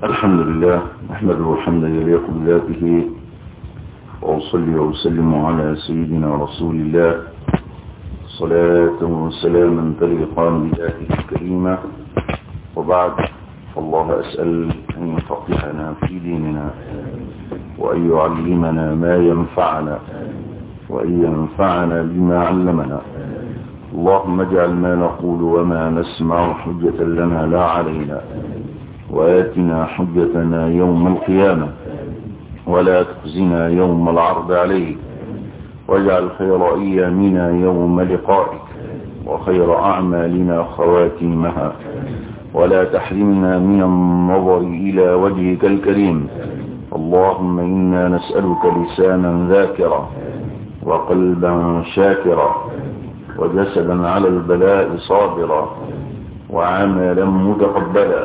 الحمد لله نحمده حمدا يليق بذاته وأصلي وأسلم على سيدنا رسول الله صلاة وسلاما تليقان بذاته الكريمة وبعد فالله أسأل أن يفقهنا في ديننا وأن يعلمنا ما ينفعنا وأن ينفعنا بما علمنا اللهم اجعل ما نقول وما نسمع حجة لنا لا علينا وآتنا حجتنا يوم القيامة ولا تخزنا يوم العرض عليك واجعل خير أيامنا يوم لقائك وخير أعمالنا خواتيمها ولا تحرمنا من النظر إلى وجهك الكريم اللهم إنا نسألك لسانا ذاكرا وقلبا شاكرا وجسدا على البلاء صابرا وعملا متقبلا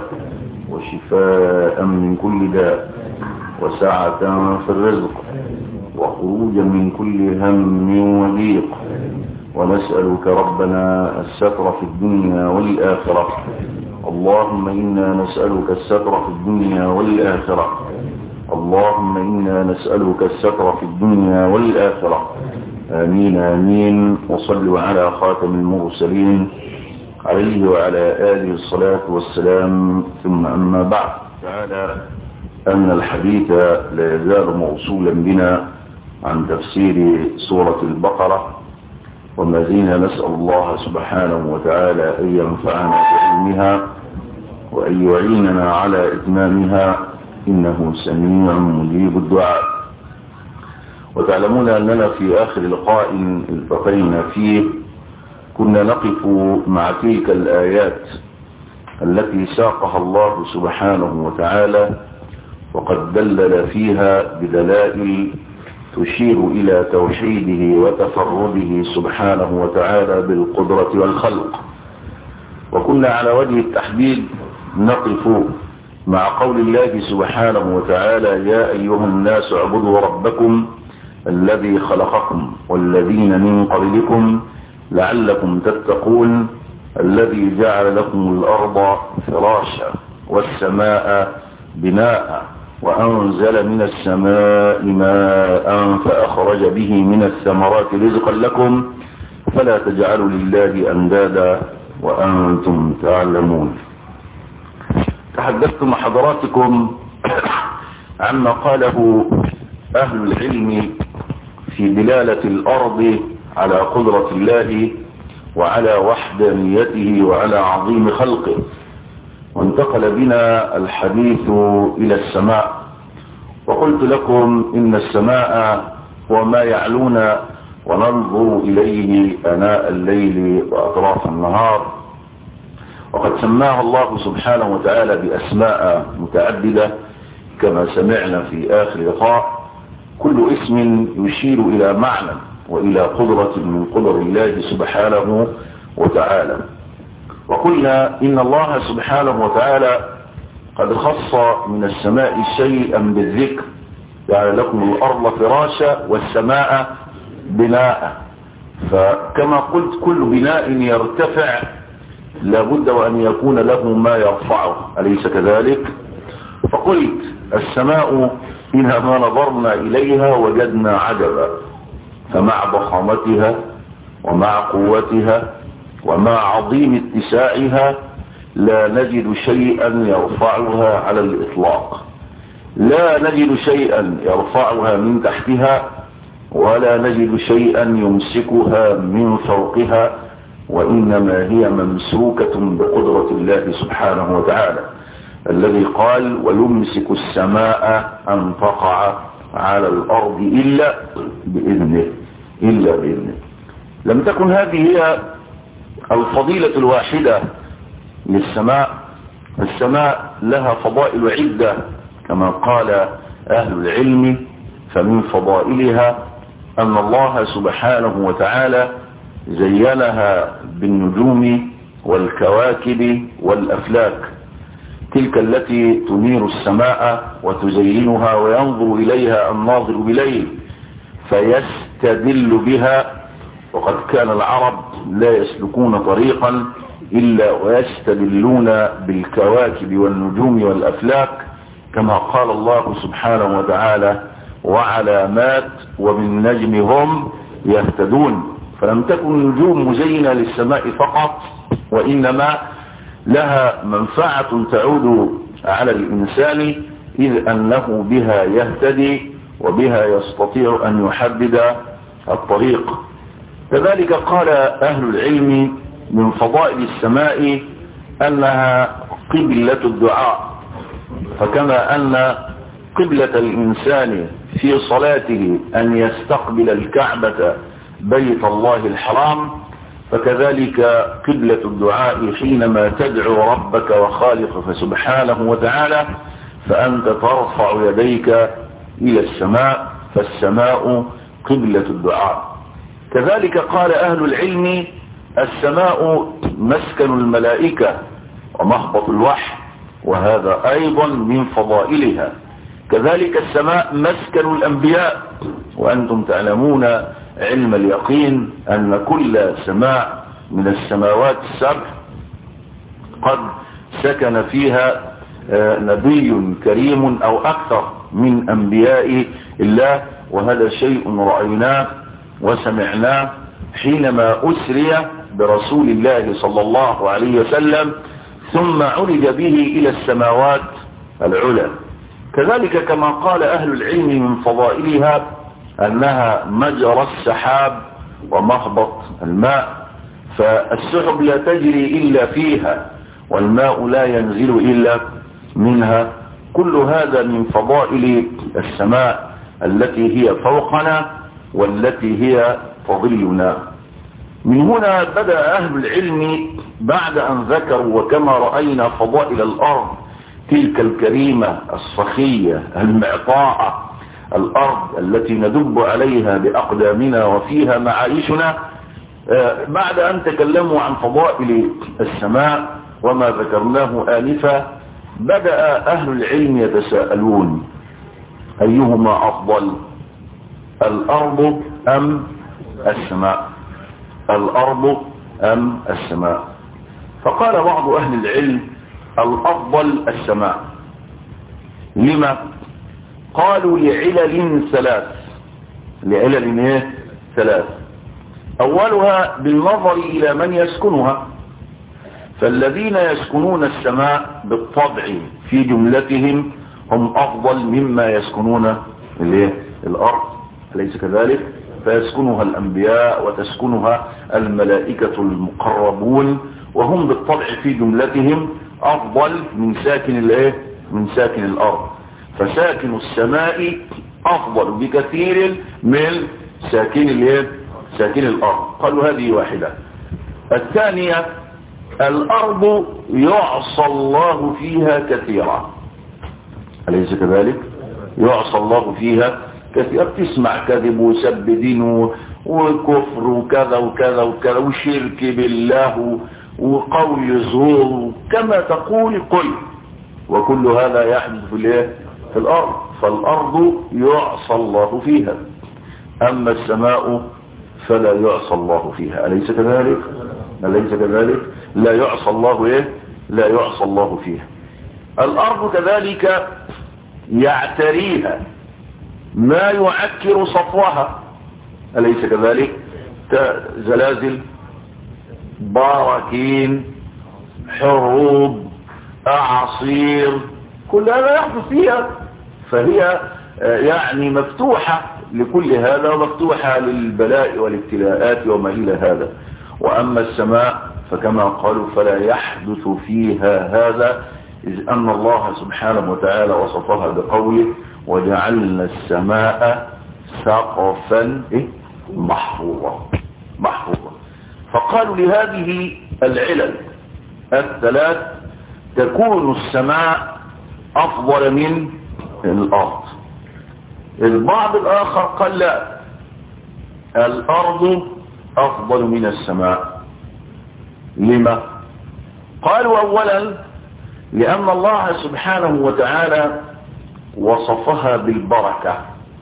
وشفاء من كل داء وسعة في الرزق وخروجا من كل هم وضيق ونسألك ربنا الستر في الدنيا والآخرة اللهم إنا نسألك الستر في الدنيا والآخرة اللهم إنا نسألك الستر في الدنيا والآخرة آمين آمين وصلوا على خاتم المرسلين عليه وعلى آله الصلاة والسلام ثم أما بعد تعالى أن الحديث لا يزال موصولا بنا عن تفسير سورة البقرة وما زلنا نسأل الله سبحانه وتعالى أن ينفعنا بعلمها وأن يعيننا على إتمامها إنه سميع مجيب الدعاء وتعلمون أننا في آخر لقاء التقينا فيه كنا نقف مع تلك الآيات التي ساقها الله سبحانه وتعالى وقد دلل فيها بدلائل تشير إلى توحيده وتفرده سبحانه وتعالى بالقدرة والخلق وكنا على وجه التحديد نقف مع قول الله سبحانه وتعالى يا أيها الناس اعبدوا ربكم الذي خلقكم والذين من قبلكم لعلكم تتقون الذي جعل لكم الأرض فراشا والسماء بناء وأنزل من السماء ماء فأخرج به من الثمرات رزقا لكم فلا تجعلوا لله أندادا وأنتم تعلمون تحدثت مع حضراتكم عما قاله أهل العلم في دلالة الأرض على قدرة الله وعلى وحدانيته وعلى عظيم خلقه وانتقل بنا الحديث إلى السماء وقلت لكم إن السماء هو ما يعلونا وننظر إليه أناء الليل وأطراف النهار وقد سماها الله سبحانه وتعالى بأسماء متعددة كما سمعنا في آخر لقاء كل اسم يشير إلى معنى وإلى قدرة من قدر الله سبحانه وتعالى وقلنا إن الله سبحانه وتعالى قد خص من السماء شيئا بالذكر جعل لكم الأرض فراشا والسماء بناء فكما قلت كل بناء يرتفع لابد وأن يكون له ما يرفعه أليس كذلك فقلت السماء إنها ما نظرنا إليها وجدنا عجبا فمع ضخامتها ومع قوتها ومع عظيم اتساعها لا نجد شيئا يرفعها على الإطلاق لا نجد شيئا يرفعها من تحتها ولا نجد شيئا يمسكها من فوقها وإنما هي ممسوكة بقدرة الله سبحانه وتعالى الذي قال ويمسك السماء أن تقع على الأرض إلا بإذنه إلا بإذنه لم تكن هذه هي الفضيلة الواحدة للسماء السماء لها فضائل عدة كما قال أهل العلم فمن فضائلها أن الله سبحانه وتعالى زينها بالنجوم والكواكب والأفلاك تلك التي تنير السماء وتزينها وينظر إليها الناظر بليل فيستدل بها وقد كان العرب لا يسلكون طريقا إلا ويستدلون بالكواكب والنجوم والأفلاك كما قال الله سبحانه وتعالى وعلامات وبالنجم هم يهتدون فلم تكن النجوم مزينة للسماء فقط وإنما لها منفعة تعود على الإنسان إذ أنه بها يهتدي وبها يستطيع أن يحدد الطريق كذلك قال أهل العلم من فضائل السماء أنها قبلة الدعاء فكما أن قبلة الإنسان في صلاته أن يستقبل الكعبة بيت الله الحرام فكذلك قبلة الدعاء حينما تدعو ربك وخالقك سبحانه وتعالى فأنت ترفع يديك إلى السماء فالسماء قبلة الدعاء كذلك قال أهل العلم السماء مسكن الملائكة ومهبط الوحي وهذا أيضا من فضائلها كذلك السماء مسكن الأنبياء وأنتم تعلمون علم اليقين أن كل سماء من السماوات السبع قد سكن فيها نبي كريم أو أكثر من أنبياء الله وهذا شيء رأيناه وسمعناه حينما أسري برسول الله صلى الله عليه وسلم ثم عرج به إلى السماوات العلى كذلك كما قال أهل العلم من فضائلها أنها مجرى السحاب ومهبط الماء فالسحب لا تجري إلا فيها والماء لا ينزل إلا منها كل هذا من فضائل السماء التي هي فوقنا والتي هي تظلنا من هنا بدأ أهل العلم بعد أن ذكروا وكما رأينا فضائل الأرض تلك الكريمة الصخية المعطاءة الأرض التي ندب عليها بأقدامنا وفيها معايشنا بعد أن تكلموا عن فضائل السماء وما ذكرناه آنفا بدأ أهل العلم يتساءلون أيهما أفضل الأرض أم السماء الأرض أم السماء فقال بعض أهل العلم الأفضل السماء لما قالوا لعلل ثلاث لعلل ايه ثلاث أولها بالنظر إلى من يسكنها فالذين يسكنون السماء بالطبع في جملتهم هم أفضل مما يسكنون الأرض أليس كذلك فيسكنها الأنبياء وتسكنها الملائكة المقربون وهم بالطبع في جملتهم أفضل من ساكن الايه من ساكن الأرض فساكن السماء أفضل بكثير من ساكن الايه ساكن الأرض قالوا هذه واحدة الثانية الأرض يعصى الله فيها كثيرا أليس كذلك يعصى الله فيها كثيرا تسمع كذب وسب دين وكفر وكذا وكذا وكذا وشرك بالله وقول زور كما تقول قل وكل هذا يحدث في الايه في الارض فالارض يعصى الله فيها اما السماء فلا يعصى الله فيها اليس كذلك اليس كذلك لا يعصى الله ايه لا يعصى الله فيها الارض كذلك يعتريها ما يعكر صفوها اليس كذلك زلازل باراكين حروب اعاصير كل هذا يحدث فيها فهي يعني مفتوحة لكل هذا ومفتوحة للبلاء والابتلاءات وما إلى هذا وأما السماء فكما قالوا فلا يحدث فيها هذا إذ أن الله سبحانه وتعالى وصفها بقوله وجعلنا السماء سقفا محفوظا محفوظا فقالوا لهذه العلل الثلاث تكون السماء أفضل من الأرض البعض الآخر قال لا الأرض أفضل من السماء لما قالوا أولا لأن الله سبحانه وتعالى وصفها بالبركة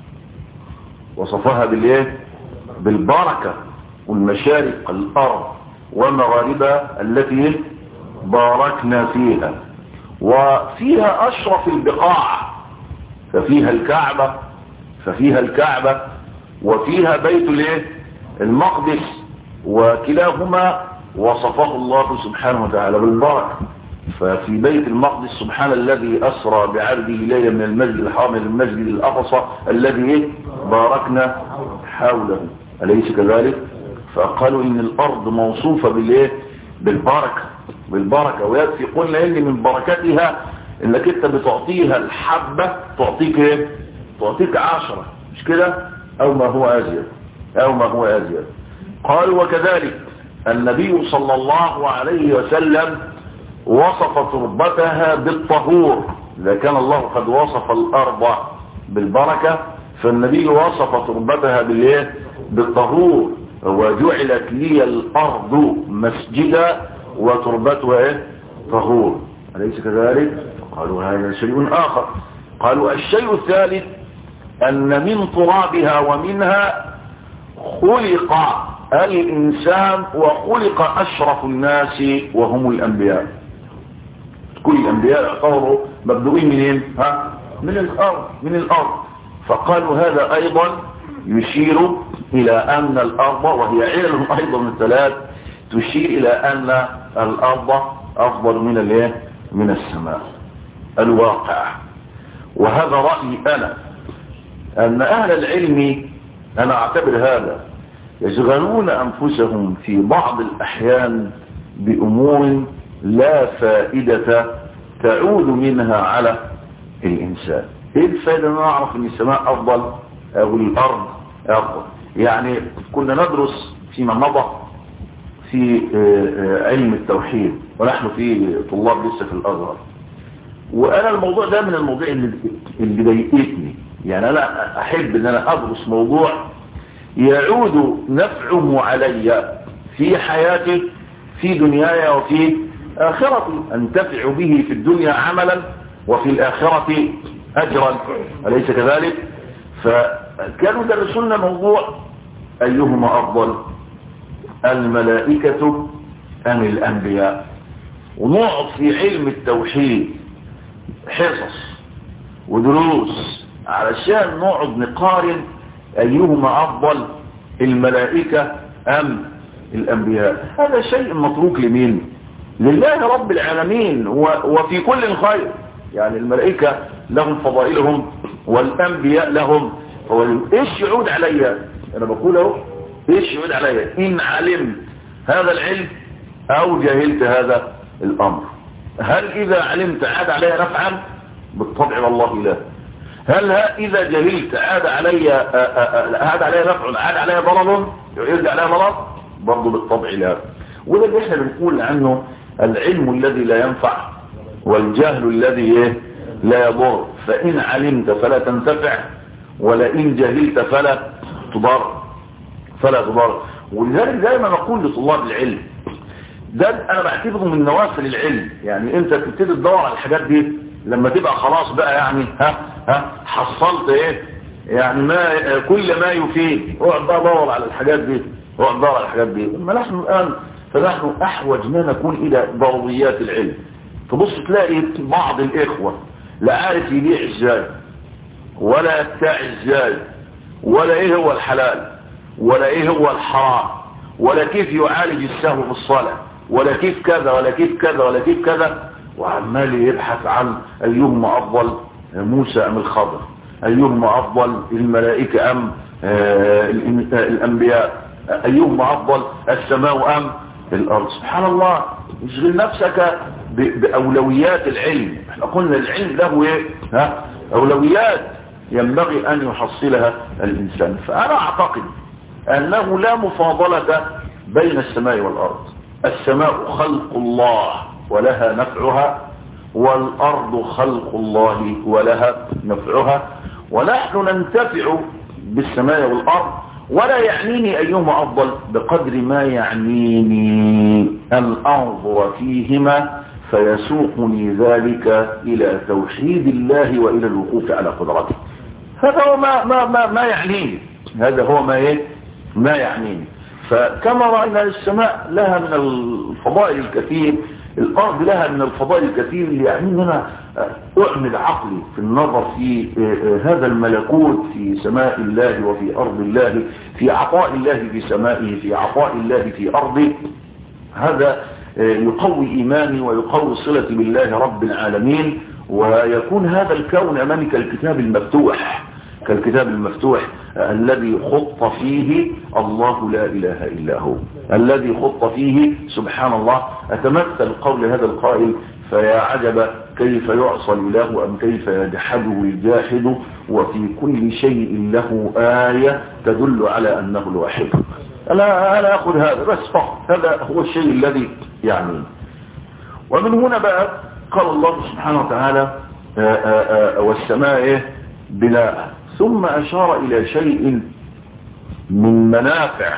وصفها بالايه بالبركة والمشارق الأرض ومغاربها التي باركنا فيها وفيها أشرف البقاع ففيها الكعبة ففيها الكعبة وفيها بيت الايه المقدس وكلاهما وصفه الله سبحانه وتعالى بالبركة ففي بيت المقدس سبحان الذي أسرى بعبده ليلا من المسجد الحرام إلى المسجد الأقصى الذي باركنا حوله أليس كذلك فقالوا إن الأرض موصوفة بالإيه بالبركة بالبركة ويكفي قلنا إن من بركتها إنك أنت بتعطيها الحبة تعطيك إيه تعطيك عشرة مش كده أو ما هو أزيد أو ما هو أزيد قالوا وكذلك النبي صلى الله عليه وسلم وصف تربتها بالطهور إذا كان الله قد وصف الأرض بالبركة فالنبي وصف تربتها بالايه بالطهور وجعلت لي الأرض مسجدا وتربتها ايه طهور أليس كذلك قالوا هذا شيء آخر قالوا الشيء الثالث أن من ترابها ومنها خلق الإنسان وخلق أشرف الناس وهم الأنبياء كل الأنبياء يعتبروا مبدوئين منين ها من الأرض من الأرض فقالوا هذا أيضا يشير إلى أن الأرض وهي علم أيضا من ثلاث تشير إلى أن الأرض أفضل من الايه من السماء الواقع وهذا رأيي أنا أن أهل العلم أنا أعتبر هذا يشغلون أنفسهم في بعض الأحيان بأمور لا فائدة تعود منها على الإنسان ايه الفائدة ان اعرف ان السماء افضل او الارض افضل يعني كنا ندرس فيما مضى في علم التوحيد ونحن في طلاب لسه في الازهر وانا الموضوع ده من الموضوع اللي اللي ضايقتني يعني انا احب ان انا ادرس موضوع يعود نفعه علي في حياتي في دنياي وفي اخرتي انتفع به في الدنيا عملا وفي الاخرة اجرا اليس كذلك فكانوا درسونا موضوع ايهما افضل الملائكة ام الانبياء ونقعد في علم التوحيد حصص ودروس علشان نقعد نقارن ايهما افضل الملائكة ام الانبياء هذا شيء متروك لمين لله رب العالمين وفي كل خير يعني الملائكة لهم فضائلهم والأنبياء لهم فضائلهم ايش يعود علي انا بقول اهو ايش يعود علي ان علمت هذا العلم او جهلت هذا الامر هل اذا علمت عاد علي نفعا بالطبع والله لا هل اذا جهلت عاد علي عاد علي نفع عاد علي ضرر يرجع علي ضرر برضه بالطبع لا وده اللي احنا بنقول عنه العلم الذي لا ينفع والجهل الذي لا يضر فإن علمت فلا تنتفع ولئن جهلت فلا تضر فلا تضر ولذلك دائما نقول لطلاب العلم ده انا بعتبره من نوافل العلم يعني انت تبتدي تدور على الحاجات دي لما تبقى خلاص بقى يعني ها ها حصلت ايه يعني ما كل ما يفيد اقعد بقى دور على الحاجات دي اقعد دور على الحاجات دي اما نحن الان فنحن احوج ما نكون الى ضروريات العلم تبص تلاقي بعض الاخوة لا عارف يبيع ازاي ولا يبتاع ازاي ولا ايه هو الحلال ولا ايه هو الحرام ولا كيف يعالج السهو في الصلاة ولا كيف كذا ولا كيف كذا ولا كيف كذا وعمال يبحث عن ايهما افضل موسى ام الخضر ايهما افضل الملائكة ام آه الانبياء ايهما افضل السماء ام الارض سبحان الله اشغل نفسك بأولويات العلم احنا قلنا العلم له ايه ها أولويات ينبغي أن يحصلها الإنسان فأنا أعتقد أنه لا مفاضلة بين السماء والأرض السماء خلق الله ولها نفعها والأرض خلق الله ولها نفعها ونحن ننتفع بالسماء والأرض ولا يعنيني أيهما أفضل بقدر ما يعنيني أن أنظر فيهما فيسوقني ذلك إلى توحيد الله وإلى الوقوف على قدرته هذا هو ما, ما, ما, ما يعنيني هذا هو ما إيه ما يعنيني فكما رأينا السماء لها من الفضائل الكثير الأرض لها من الفضائل الكثير اللي يعني ان انا اعمل عقلي في النظر في هذا الملكوت في سماء الله وفي أرض الله في عطاء الله في سمائه في عطاء الله في أرضه هذا يقوي إيماني ويقوي صلتي بالله رب العالمين ويكون هذا الكون أمامي كالكتاب المفتوح كالكتاب المفتوح الذي خط فيه الله لا إله إلا هو الذي خط فيه سبحان الله أتمثل قول هذا القائل فيا عجب كيف يعصى الإله أم كيف يجحده الجاحد وفي كل شيء له آية تدل على أنه الواحد أنا, أنا أخذ هذا بس فقط هذا هو الشيء الذي يعني ومن هنا بقى قال الله سبحانه وتعالى والسماء بناء ثم أشار إلى شيء من منافع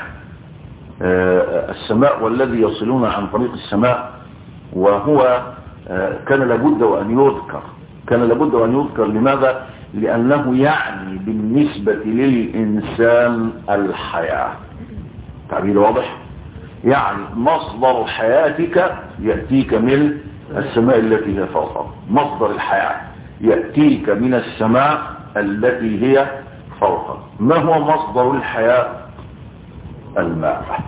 السماء والذي يصلون عن طريق السماء وهو كان لابد وأن يذكر كان لابد وأن يذكر لماذا؟ لأنه يعني بالنسبة للإنسان الحياة تعبير واضح؟ يعني مصدر حياتك يأتيك من السماء التي هي فوقك مصدر الحياة يأتيك من السماء التي هي فوقك ما هو مصدر الحياة الماء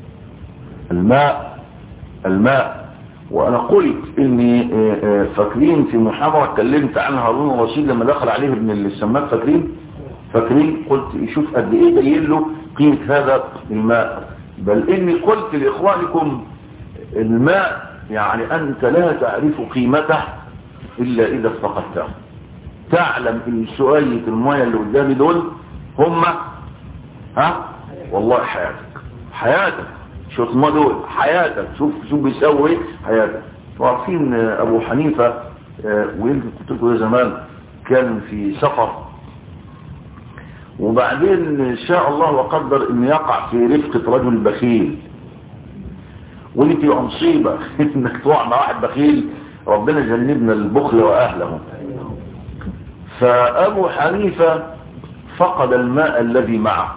الماء الماء وانا قلت اني فاكرين في محاضرة اتكلمت عن هارون الرشيد لما دخل عليه ابن السماك فاكرين فاكرين قلت يشوف قد ايه بين له قيمة هذا الماء بل اني قلت لاخوانكم الماء يعني انت لا تعرف قيمته الا اذا افتقدته تعلم ان شوية المية اللي قدامي دول هم ها والله حياتك حياتك شوف ما دول حياتك شوف شوف بيسوي حياتك وعارفين ابو حنيفة ويمكن قلت لكم زمان كان في سفر وبعدين ان شاء الله وقدر ان يقع في رفقة رجل بخيل ودي تبقى مصيبة انك تقع مع واحد بخيل ربنا جنبنا البخل واهله فابو حنيفة فقد الماء الذي معه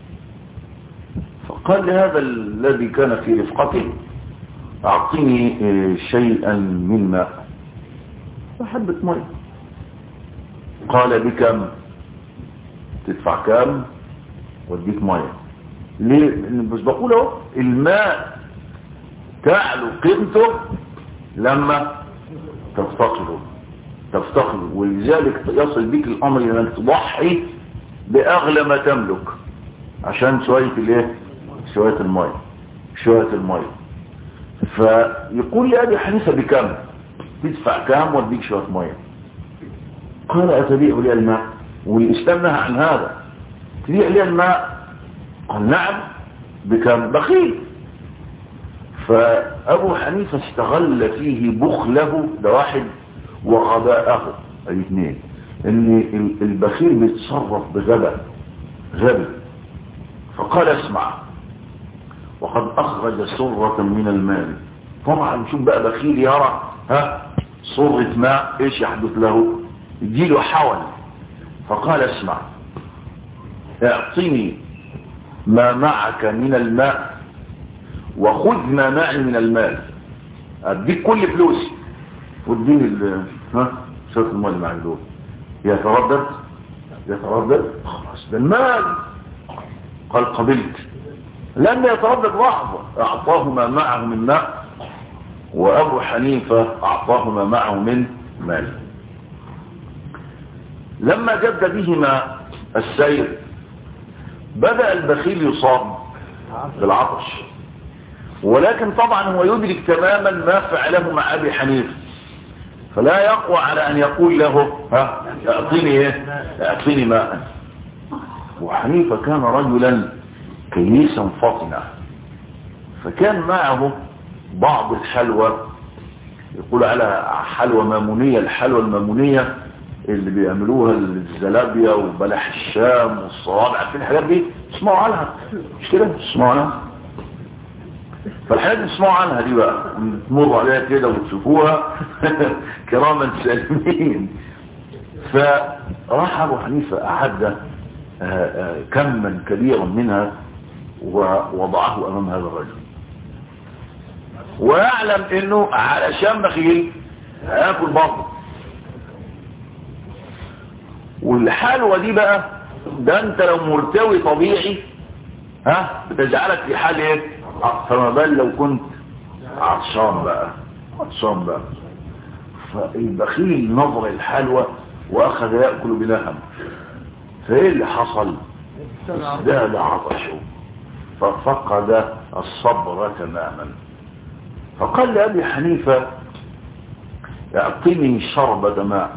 فقال لهذا الذي كان في رفقته اعطني شيئا من ماء فحبة ماء قال بكم تدفع كام واديك ميه ليه بس بقول اهو الماء تعلو قيمته لما تفتقده تفتقده ولذلك يصل بك الامر انك تضحي باغلى ما تملك عشان شويه الايه شويه الميه شويه الميه فيقول لي ابي حنيفه بكم تدفع كام واديك شويه ميه قال اتبيع لي الماء والإسلام نهى عن هذا تبيع لي الماء قال نعم بكم بخيل فأبو حنيفة استغل فيه بخله ده واحد وغباءه الاثنين ان البخيل بيتصرف بغباء غبي فقال اسمع وقد اخرج سرة من المال طبعا شوف بقى بخيل يرى ها صرة ماء ايش يحدث له يجيله حول فقال اسمع اعطني ما معك من الماء وخذ ما معي من المال اديك كل فلوسي واديني ها شوف المال معي دول يتردد يتردد خلاص ده المال قال قبلت لم يتردد لحظه اعطاه ما معه من ماء وابو حنيفه اعطاه ما معه من مال لما جد بهما السير بدأ البخيل يصاب بالعطش ولكن طبعا هو يدرك تماما ما فعله مع أبي حنيفة فلا يقوى على أن يقول له ها اعطيني ايه اعطيني ماء وحنيفة كان رجلا كيسا فطنا فكان معه بعض الحلوى يقول على حلوى مامونية الحلوى المامونية اللي بيعملوها الزلابيا وبلح الشام والصوابع عارفين الحاجات دي اسمعوا عنها مش كده اسمعوا عنها فالحاجات دي اسمعوا عنها دي بقى تمروا عليها كده وتشوفوها كراما سالمين فراح ابو حنيفه اعد كما كبيرا منها ووضعه امام هذا الرجل ويعلم انه علشان بخيل هياكل برضه والحلوة دي بقى ده انت لو مرتوي طبيعي ها بتجعلك في حال ايه فما بال لو كنت عطشان بقى عطشان بقى فالبخيل نظر الحلوى واخذ يأكل بلهم فايه اللي حصل ازداد عطشه ففقد الصبر تماما فقال لأبي حنيفة اعطني شربة ماء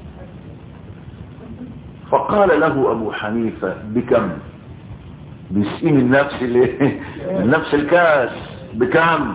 فقال له أبو حنيفة بكم بسئم النفس الايه النفس الكاس بكم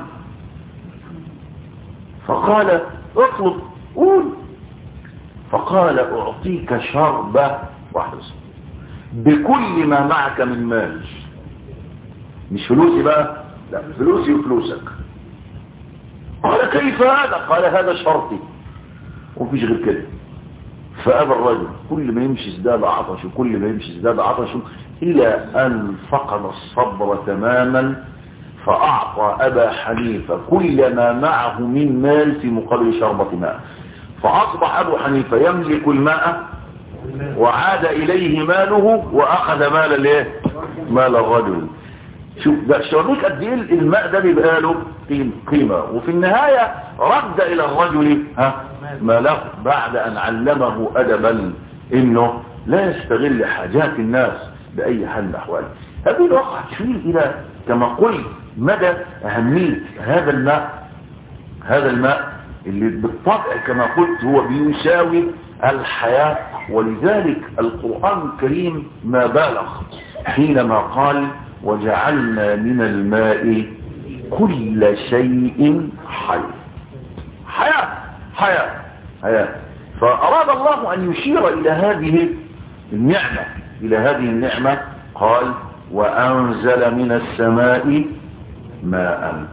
فقال اطلب قول فقال اعطيك شربة واحدة بكل ما معك من مال مش فلوسي بقى لا فلوسي وفلوسك قال كيف هذا قال هذا شرطي ومفيش غير كده فأبى الرجل كل ما يمشي ازداد عطشه كل ما يمشي ازداد عطشه إلى أن فقد الصبر تماما فأعطى أبا حنيفة كل ما معه من مال في مقابل شربة ماء فأصبح أبو حنيفة يملك الماء وعاد إليه ماله وأخذ مال الايه مال الرجل شوف ده شريك قد ايه الماء ده بيبقى له قيمة وفي النهاية رد إلى الرجل ها ماله بعد أن علمه أدبا إنه لا يستغل حاجات الناس بأي حال من الأحوال هذه الواقع تشير إلى كما قلت مدى أهمية هذا الماء هذا الماء اللي بالطبع كما قلت هو بيساوي الحياة ولذلك القرآن الكريم ما بالغ حينما قال وجعلنا من الماء كل شيء حي حياة حياة حياة فأراد الله أن يشير إلى هذه النعمة إلى هذه النعمة قال وأنزل من السماء ماء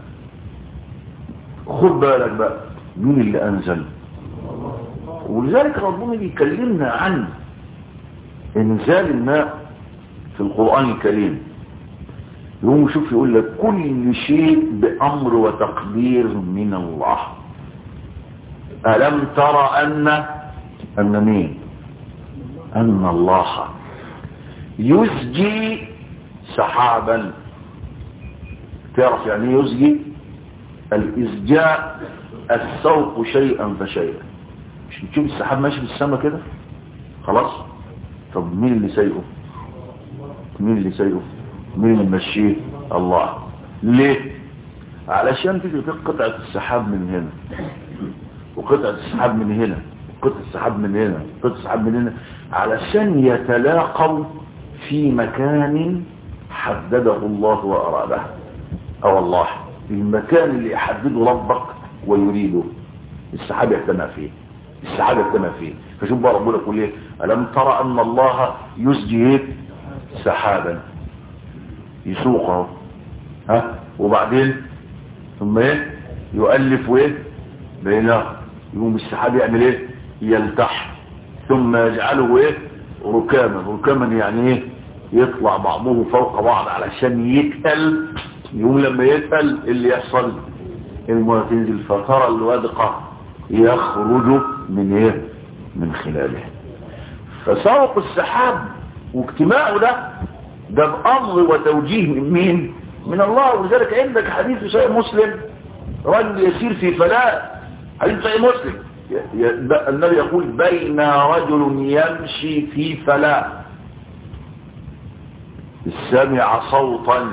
خد بالك بقى مين اللي أنزل ولذلك ربنا بيكلمنا عن انزال الماء في القرآن الكريم يقوم شوف يقول لك كل شيء بأمر وتقدير من الله ألم ترى أن أن مين أن الله يسجي سحابا تعرف يعني يسجي الإسجاء السوق شيئا فشيئا مش بتشوف السحاب ماشي في السماء كده خلاص طب مين اللي سايقه مين اللي سايقه مين اللي ماشيه الله ليه علشان تيجي قطعة السحاب من هنا وقطعة السحاب من هنا وقطعة السحاب من هنا وقطعة السحاب من هنا علشان يتلاقوا في مكان حدده الله وأراده أو الله المكان اللي يحدده ربك ويريده السحاب يجتمع فيه السحاب يجتمع فيه فشوف بقى ربنا يقول ايه ألم ترى أن الله يسجي سحابا يسوقه ها وبعدين ثم ايه يؤلف وايه بينه يقوم السحاب يعمل ايه يلتح ثم يجعله ايه ركاما ركاما يعني ايه يطلع بعضه فوق بعض علشان يتقل يقوم لما يتقل اللي يحصل الماء تنزل فترى الودقة يخرج من ايه من خلاله فسوق السحاب واجتماعه ده ده بأمر وتوجيه من مين من الله ولذلك عندك حديث في صحيح مسلم رجل يسير في فلاة حديث صحيح مسلم النبي يقول بين رجل يمشي في فلاة سمع صوتا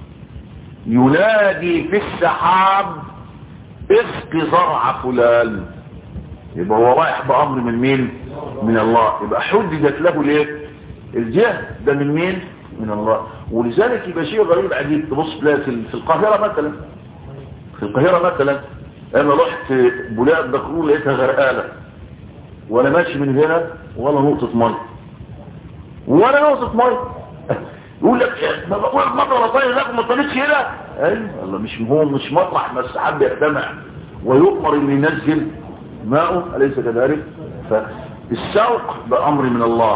ينادي في السحاب اسق زرع فلان يبقى هو رايح بأمر من مين من الله يبقى حددت له ليه الجهد ده من مين من الله ولذلك يبقى شيء غريب عجيب تبص تلاقي في القاهرة مثلا في القاهرة مثلا انا رحت بلاد دكرور لقيتها غرقانة ولا ماشي من هنا ولا نقطة مية ولا نقطة مية يقول لك ما بقول مطر طيب لكم ما طلعتش هنا ايوه الله مش هو مش مطرح ما السحاب يجتمع ويؤمر ان ينزل ماءه اليس كذلك فالسوق بامر من الله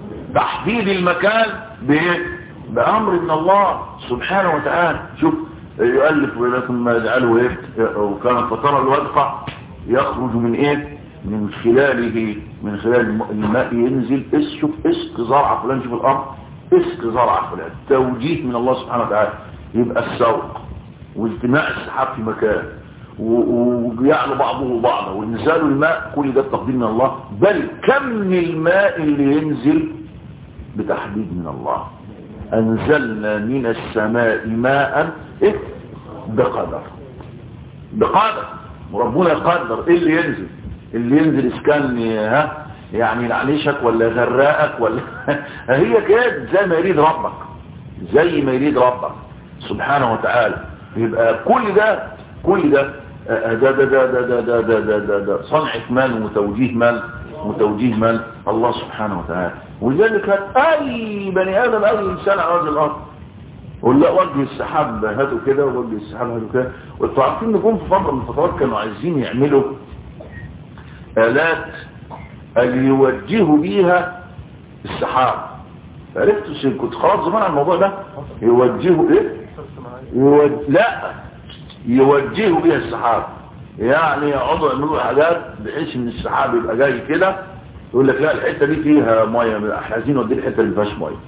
تحديد المكان بايه بامر من الله سبحانه وتعالى شوف يؤلف ثم يجعله ايه وكان فترى الودقة يخرج من ايه من خلاله من خلال الماء ينزل اسشف اسق زرع فلان شوف الارض اسق زرع فلان توجيه من الله سبحانه وتعالى يبقى السوق واجتماع السحاب في مكان ويعلو بعضه بعضا وانزال الماء كل ده التقدير من الله بل كم الماء اللي ينزل بتحديد من الله انزلنا من السماء ماء إيه؟ بقدر بقدر وربنا يقدر ايه اللي ينزل اللي ينزل اسكان ها يعني ينعنشك ولا يغرقك ولا هي كده زي ما يريد ربك زي ما يريد ربك سبحانه وتعالى يبقى كل ده كل ده ده ده ده ده ده ده ده ده ده ده صنعة مال وتوجيه مال وتوجيه مال الله سبحانه وتعالى ولذلك اي بني ادم اي انسان على وجه الارض قول لا وجه السحاب هاتوا كده ووجه السحاب هاتوا كده وانتوا عارفين نكون في فتره من الفترات كانوا عايزين يعملوا آلات اللي يوجهوا بيها السحاب عرفتوا كنت خلاص زمان على الموضوع ده يوجهوا ايه يوج... لا يوجهوا بيها السحاب يعني يقعدوا يعملوا حاجات بحيث ان السحاب يبقى جاي كده يقول لك لا الحته دي فيها ميه احنا عايزين نودي الحته اللي فيهاش ميه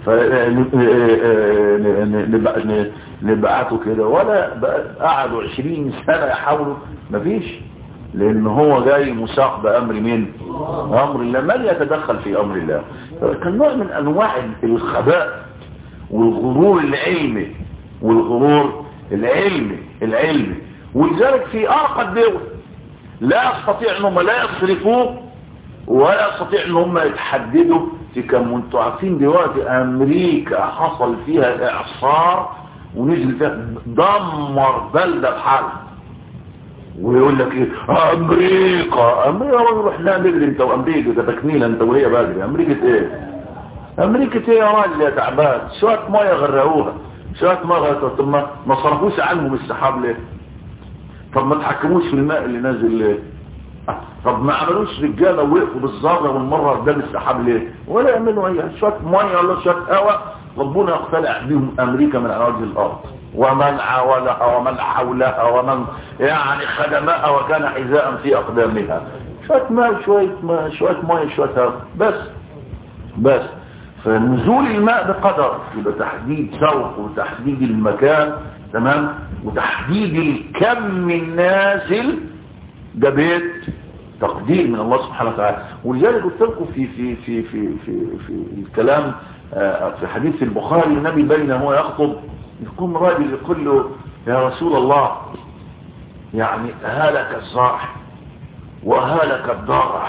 فنبعته كده ولا قعدوا 20 سنه يحاولوا مفيش لان هو جاي مساق بامر مين امر الله من يتدخل في امر الله كان نوع من انواع الخباء والغرور العلمي والغرور العلمي العلمي ولذلك في ارقى الدول لا يستطيع ان هم لا يصرفوه ولا يستطيع ان هم يتحددوا في كم انتوا عارفين دلوقتي امريكا حصل فيها اعصار ونزل فيها دمر بلده بحالها ويقول لك ايه امريكا امريكا راجل احنا نجري انت وامريكا ده تكميله انت وهي بدري امريكا ايه امريكا ايه يا راجل يا تعبان شويه ميه غرقوها شويه ميه غرقوها طب ما ما صرفوش عنهم السحاب ليه طب ما تحكموش في الماء اللي نازل ليه طب ما عملوش رجاله وقفوا بالذره والمره قدام السحاب ليه ولا يعملوا اي شويه ميه ولا شويه هواء ربنا يقتلع بهم امريكا من على وجه الارض ومن عاولها ومن حولها ومن يعني خدمها وكان حذاء في اقدامها شويه ماء شويه ماء شويه ميه شويه هواء بس بس فنزول الماء بقدر يبقى تحديد سوق وتحديد المكان تمام وتحديد الكم النازل ده بيت تقدير من الله سبحانه وتعالى ولذلك قلت لكم في في في في في في الكلام في حديث البخاري النبي بين هو يخطب يكون راجل يقول له يا رسول الله يعني هلك الزرع وهلك الضرع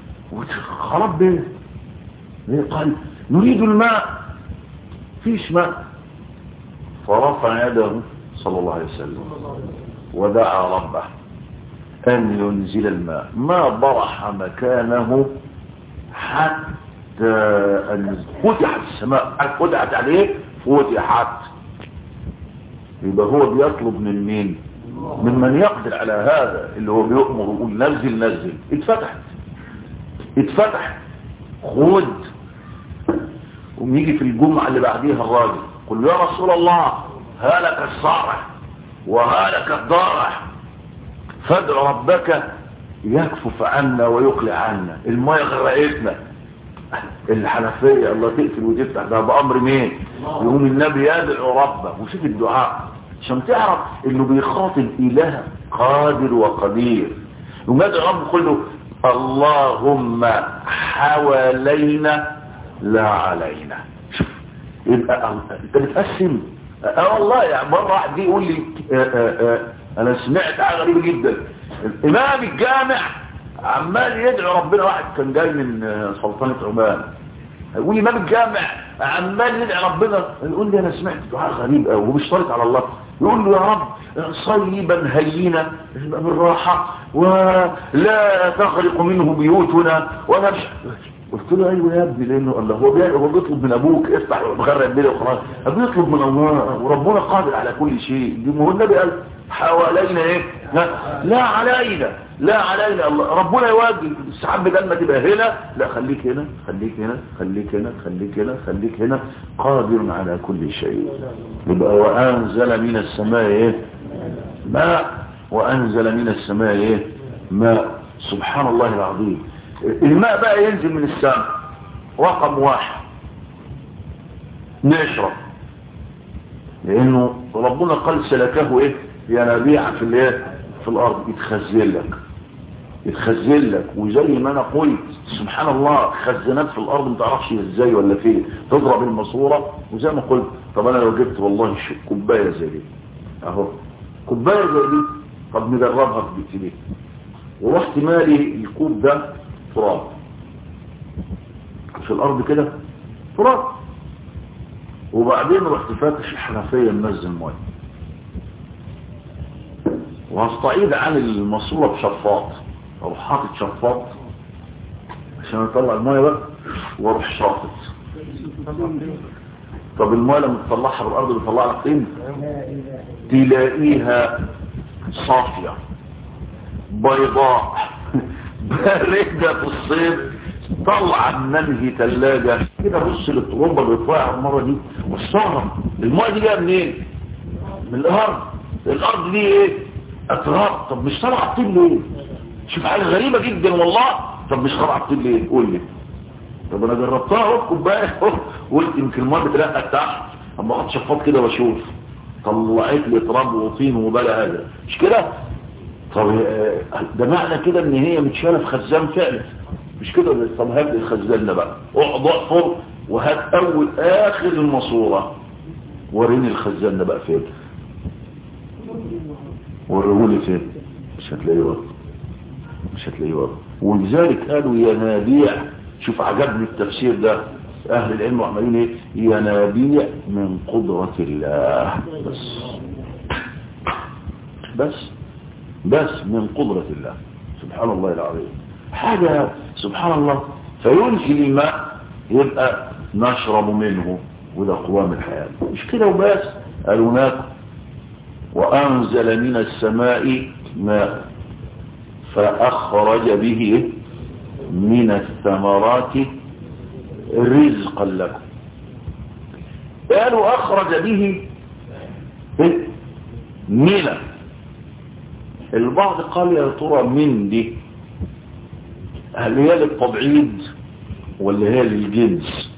خرب بيه قال نريد الماء فيش ماء فرفع يده صلى الله عليه وسلم ودعا ربه أن ينزل الماء ما برح مكانه حتى أن فتحت السماء فتحت عليه فتحت يبقى هو بيطلب من مين من من يقدر على هذا اللي هو بيؤمر ويقول نزل نزل اتفتحت اتفتحت خد ويجي في الجمعة اللي بعديها الراجل قل يا رسول الله هلك الصارع وهلك الضارع فادع ربك يكفف عنا ويقلع عنا الماء غرقتنا الحنفية الله تقفل وتفتح ده بأمر مين يقوم النبي يدعو ربه وشوف الدعاء عشان تعرف انه بيخاطب اله قادر وقدير يقوم يدعو ربه يقول له اللهم حوالينا لا علينا شوف يبقى انت بتقسم اه والله يعني مرة واحد دي يقول لي آآ آآ انا سمعت حاجه غريبه جدا الامام الجامع عمال يدعو ربنا واحد كان جاي من سلطنه عمان يقول لي امام الجامع عمال يدعي ربنا يقول لي انا سمعت دعاء غريب قوي ومش طارق على الله يقول له يا رب صيبا هينا بالراحه ولا تغرق منه بيوتنا ولا مش قلت له ايوه يا ابني لانه الله هو هو بيطلب من ابوك افتح وغرق الدنيا وخلاص بيطلب من الله وربنا قادر على كل شيء دي ما هو النبي قال حوالينا ايه لا, لا علينا لا علينا الله ربنا يوجه السحاب بدل ما تبقى هنا لا خليك هنا خليك هنا خليك هنا خليك هنا خليك هنا قادر على كل شيء يبقى وأنزل من السماء ايه ماء وأنزل من السماء ايه ماء سبحان الله العظيم الماء بقى ينزل من السماء رقم واحد نشرب لانه ربنا قال سلكه ايه ينابيع في الايه في الارض يتخزن لك يتخزن لك وزي ما انا قلت سبحان الله خزانات في الارض ما تعرفش ازاي ولا فين تضرب الماسوره وزي ما قلت طب انا لو جبت والله كوبايه زي دي اهو كوبايه زي دي طب نجربها في بيتي ليه ورحت مالي الكوب ده تراب في الارض كده تراب وبعدين رحت فاتش الحنفيه منزل ميه وهستعيد عن الماسوره بشفاط اروح حاطط شفاط عشان اطلع الميه بقى واروح شاطط طب الميه لما تطلعها بالارض بتطلع لك طين تلاقيها صافيه بيضاء باردة في الصيف طلع منهي ثلاجة كده بص للطرمبة اللي بيطلع المرة دي والصغر الماء دي جايه منين من الارض الارض دي ايه اتراب طب مش طالعه الطين ليه شوف حاجه غريبة جدا والله طب مش طالعه الطين ليه قول لي طب انا جربتها اهو كوبايه قلت يمكن الماء بترقى تحت اما اخد شفاط كده واشوف طلعت لي تراب وطين وبلا هذا مش كده طب ده معنى كده ان هي متشاله في خزان فعلا مش كده طب هات لي الخزان ده بقى اقعد احفر وهات اول اخر الماسوره وريني الخزان ده بقى فين وريهولي فين مش هتلاقيه ورا مش هتلاقيه ورا ولذلك قالوا ينابيع شوف عجبني التفسير ده اهل العلم عمالين ايه ينابيع من قدرة الله بس بس بس من قدرة الله سبحان الله العظيم حاجة سبحان الله فينزل الماء يبقى نشرب منه وده قوام الحياة مش كده وبس قالوا ناكل وأنزل من السماء ماء فأخرج به من الثمرات رزقا لكم قالوا أخرج به من البعض قال يا ترى من دي هل هي للتبعيد ولا هي للجنس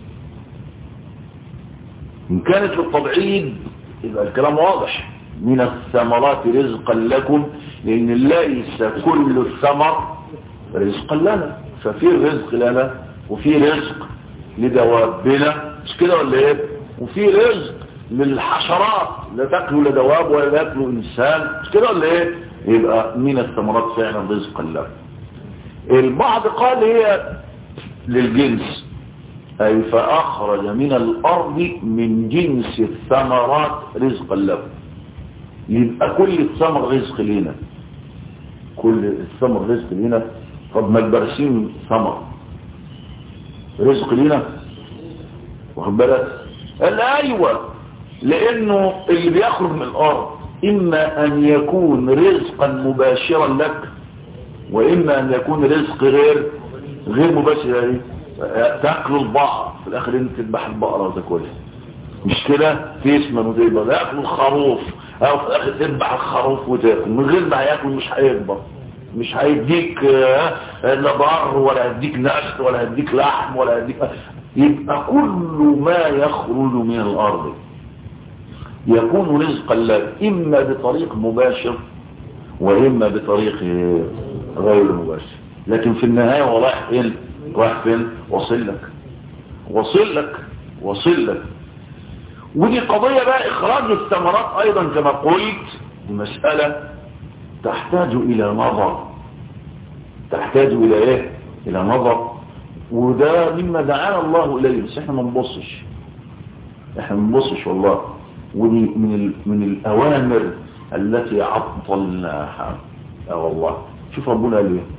إن كانت للتبعيد يبقى الكلام واضح من الثمرات رزقا لكم لأن ليس كل الثمر رزقا لنا ففي رزق لنا وفي رزق لدوابنا مش كده ولا ايه وفي رزق للحشرات لا تاكلوا لا دواب ولا تاكلوا انسان مش كده ولا ايه يبقى من الثمرات فعلا رزقا لكم البعض قال هي للجنس أي فأخرج من الأرض من جنس الثمرات رزقا لكم يبقى كل الثمر رزق لنا كل الثمر رزق لنا طب ما البرسيم ثمر رزق لنا واخد بالك قال ايوه لانه اللي بيخرج من الارض اما ان يكون رزقا مباشرا لك واما ان يكون رزق غير غير مباشر يعني تاكل البقر في الاخر انت تذبح البقره وتاكلها مش كده تسمن وتكبر ياكل الخروف او في الاخر تذبح الخروف وتاكل من غير ما ياكل مش هيكبر مش هيديك لا ضر ولا هيديك نشط ولا هيديك لحم ولا هيديك يبقى كل ما يخرج من الارض يكون رزقا لك اما بطريق مباشر واما بطريق غير مباشر لكن في النهايه هو رايح فين رايح فين وصل لك وصل لك وصل لك ودي قضية بقى اخراج الثمرات ايضا كما قلت مسألة تحتاج الى نظر تحتاج الى ايه الى نظر وده مما دعانا الله اليه بس احنا ما نبصش احنا ما نبصش والله ودي من ال... من الاوامر التي عطلناها اه والله شوف ربنا قال ايه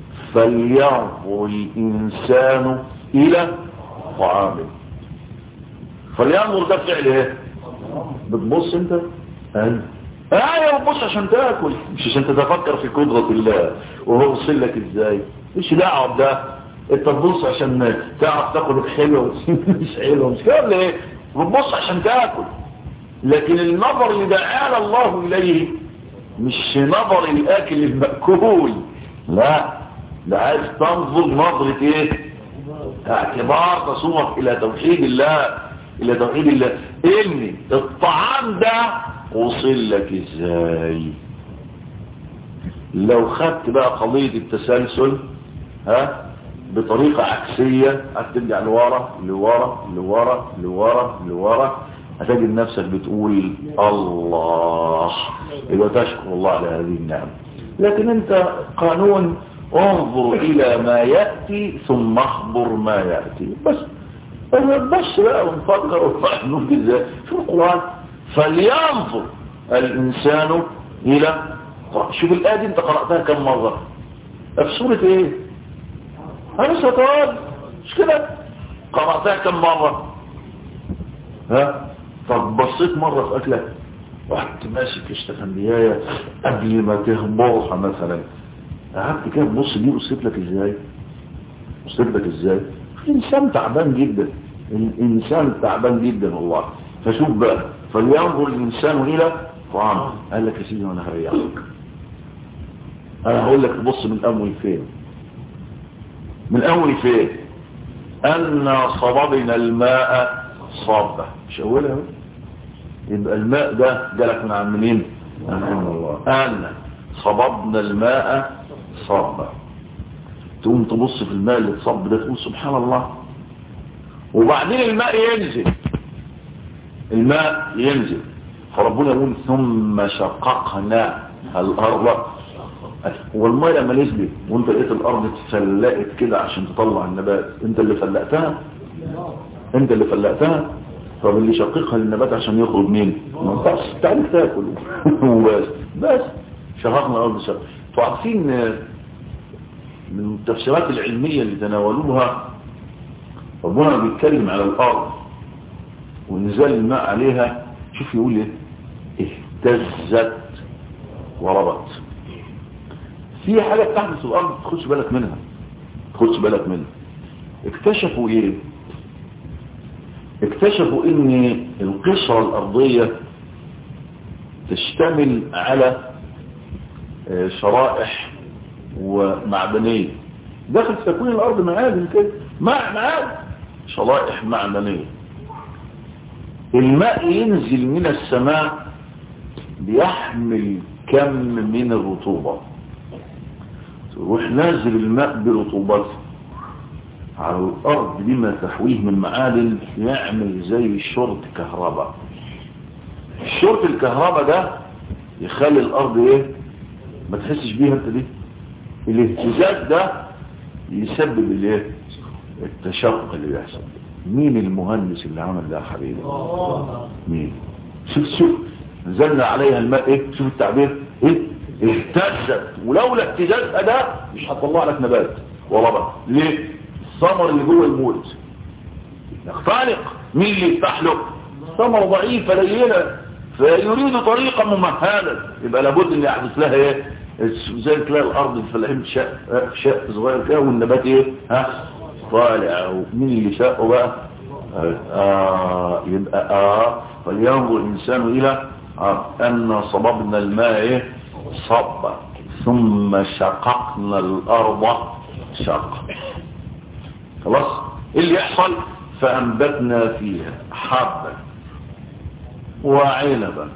فلينظر الانسان الى طعامه فلينظر ده فعل ايه بتبص انت ايوه ايه بتبص عشان تاكل مش عشان تتفكر في قدرة الله وهو وصل لك ازاي مش دعوه بده انت تبص عشان تعرف تاخد الحلوه مش حلوه مش كده ولا ايه بتبص عشان تاكل لكن النظر اللي دعانا الله اليه مش نظر الاكل المأكول لا ده عايز تنظر نظرة ايه اعتبار تصوف الى توحيد الله الى توحيد الله ان الطعام ده وصل لك ازاي لو خدت بقى قضية التسلسل ها بطريقة عكسية هترجع لورا لورا لورا لورا لورا هتجد نفسك بتقول الله يبقى تشكر الله على هذه النعمة لكن انت قانون انظر الى ما يأتي ثم اخبر ما يأتي بس بس بقى ونفكر ونفهم ازاي في القرآن فلينظر الانسان الى شوف الآية دي انت قرأتها كم مرة في سورة ايه انا ستواد مش كده قرأتها كم مرة ها طب بصيت مرة في أكلك رحت ماسك اشتفندياية قبل ما تهبطها مثلا قعدت كده تبص دي بصيت لك ازاي بصيت لك ازاي الانسان تعبان جدا الانسان تعبان جدا والله فشوف بقى فلينظر الانسان الى طعام قال لك يا سيدي وانا هريحك انا هقول لك تبص من اول فين من اول فين ان صببنا الماء صبة مش اولها يبقى الماء ده جالك من عند منين من عند الله ان صببنا الماء صبة تقوم تبص في الماء اللي اتصب ده تقول سبحان الله وبعدين الماء ينزل الماء ينزل فربنا يقول ثم شققنا الارض والماء لما نزلت وانت لقيت الارض اتفلقت كده عشان تطلع النبات انت اللي فلقتها انت اللي فلقتها طب اللي شققها للنبات عشان يخرج مين ما ينفعش تعالى تاكل وبس بس شققنا الارض شق فعارفين من التفسيرات العلمية اللي تناولوها ربنا بيتكلم على الارض ونزال الماء عليها شوف يقول ايه اهتزت وربت في حاجة بتحدث في الارض تخش بالك منها تخش بالك منها اكتشفوا ايه اكتشفوا ان القشرة الارضية تشتمل على شرائح ومعدنية داخل في تكوين الارض معادن كده مع معادن شرائح معدنية الماء ينزل من السماء بيحمل كم من الرطوبة تروح نازل الماء برطوبته على الارض بما تحويه من معادن يعمل زي شرط كهرباء الشرط الكهرباء ده يخلي الارض ايه ما تحسش بيها انت دي الاهتزاز ده يسبب الايه التشقق اللي بيحصل مين المهندس اللي عمل ده يا حبيبي مين شوف شوف نزلنا عليها الماء ايه شوف التعبير ايه اهتزت ولولا اهتزازها ده مش هتطلع لك نبات ولا بقى ليه الثمر اللي جوه الموت يختلق مين اللي يفتح له ثمر ضعيفه لينه فيريد طريقه ممهده يبقى لابد ان يحدث لها ايه زي تلاقي الارض الفلاحين شق شق صغير كده والنبات ايه ها طالع مين اللي شقه بقى آه يبقى اه فلينظر الانسان الى آه ان صببنا الماء ايه صبا ثم شققنا الارض شق خلاص ايه اللي يحصل فانبتنا فيها حبا وعنبا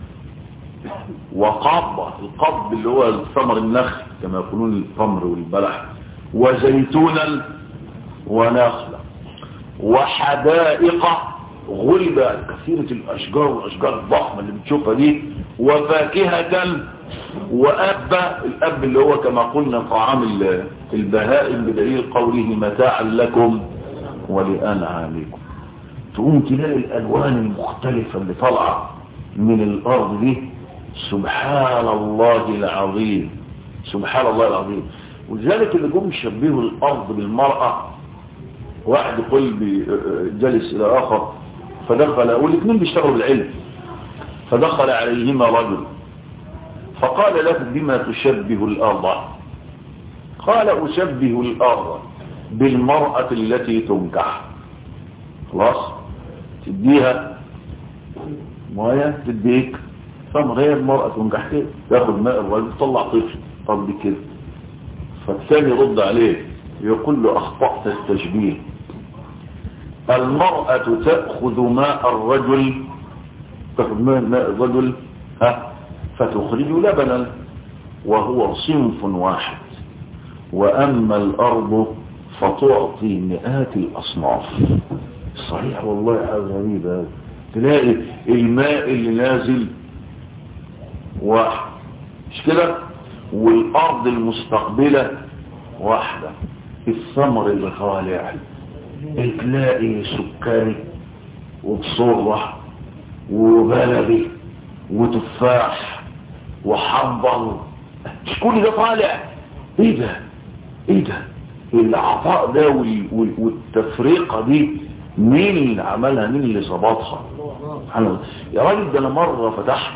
وقبة القب اللي هو الثمر النخل كما يقولون التمر والبلح وزيتونا ونخلا وحدائق غلبة كثيرة الأشجار والأشجار الضخمة اللي بتشوفها دي وفاكهة وأب الأب اللي هو كما قلنا طعام البهائم بدليل قوله متاعا لكم ولأنعامكم تقوم تلاقي الألوان المختلفة اللي طالعة من الأرض دي سبحان الله العظيم سبحان الله العظيم ولذلك اللي جم شبهوا الأرض بالمرأة واحد يقول جلس إلى آخر فدخل والاثنين بيشتغلوا بالعلم فدخل عليهما رجل فقال له بما تشبه الأرض قال أشبه الأرض بالمرأة التي تنكح خلاص تديها موية تديك فم غير مرأة تنكح كده تاخد ماء الرجل تطلع طفل طب كده فالثاني رد عليه يقول له أخطأت التشبيه المرأة تأخذ ماء الرجل تأخذ ماء الرجل ها فتخرج لبنا وهو صنف واحد وأما الأرض فتعطي مئات الأصناف صحيح والله حاجة غريبة تلاقي الماء اللي نازل واحد مش كده والأرض المستقبلة واحدة الثمر اللي طالع تلاقي سكري وبصرة وبلدي وتفاح وحنظل مش كل ده طالع ايه ده ايه ده العطاء ده والتفريقة دي مين اللي عملها مين اللي ظبطها سبحان الله يا راجل ده انا مرة فتحت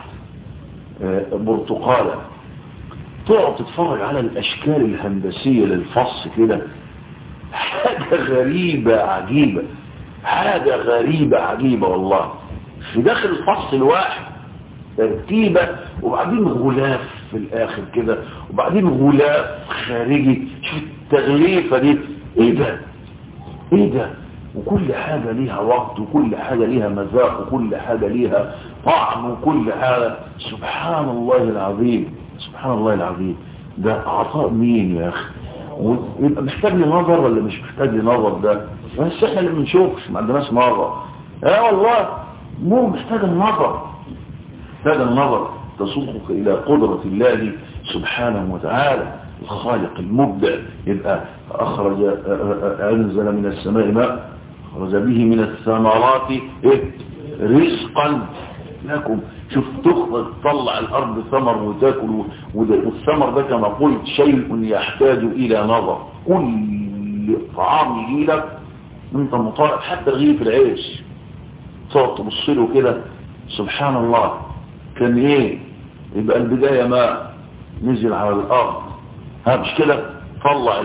برتقالة تقعد تتفرج على الاشكال الهندسية للفص كده حاجة غريبة عجيبة حاجة غريبة عجيبة والله في داخل الفص الواحد ترتيبة وبعدين غلاف في الاخر كده وبعدين غلاف خارجي شوف التغليفة دي ايه ده ايه ده وكل حاجة ليها وقت وكل حاجة ليها مذاق وكل حاجة ليها طعم وكل حاجة سبحان الله العظيم سبحان الله العظيم ده عطاء مين يا اخي ويبقى محتاج لنظر ولا مش محتاج لنظر ده بس احنا اللي بنشوفش ما عندناش نظر اه والله مو محتاج النظر محتاج النظر تصدق الى قدرة الله سبحانه وتعالى الخالق المبدع يبقى اخرج انزل من السماء ماء خرج به من الثمرات ايه رزقا لكم شوف تخرج تطلع الارض ثمر وتاكل والثمر ده كما قلت شيء يحتاج الى نظر كل طعام يجي لك انت مطالب حتى رغيف العيش تقعد تبص له كده سبحان الله كان ايه يبقى البدايه ماء نزل على الارض ها مش كده طلع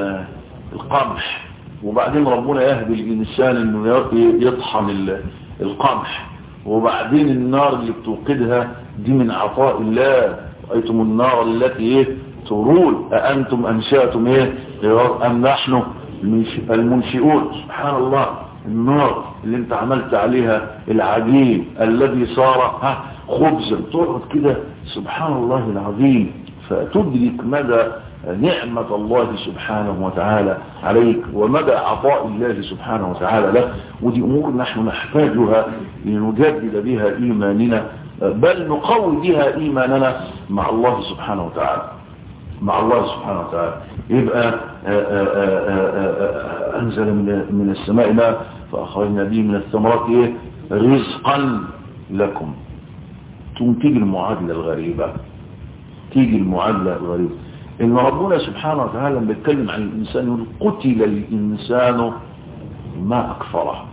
القمح وبعدين ربنا يهدي الانسان انه يطحن القمح وبعدين النار اللي بتوقدها دي من عطاء الله رأيتم النار التي ايه ترول أأنتم أنشأتم ايه أم نحن المنشئون سبحان الله النار اللي انت عملت عليها العجين الذي صار ها خبزا تقعد كده سبحان الله العظيم فتدرك مدى نعمة الله سبحانه وتعالى عليك ومدى عطاء الله سبحانه وتعالى لك ودي أمور نحن نحتاجها لنجدد بها إيماننا بل نقوي بها إيماننا مع الله سبحانه وتعالى مع الله سبحانه وتعالى يبقى آآ آآ أنزل من السماء ماء فأخرجنا به من الثمرات إيه؟ رزقا لكم ثم تيجي المعادلة الغريبة تيجي المعادلة الغريبة إن ربنا سبحانه وتعالى لما بيتكلم عن الإنسان يقول قتل الإنسان ما أكفره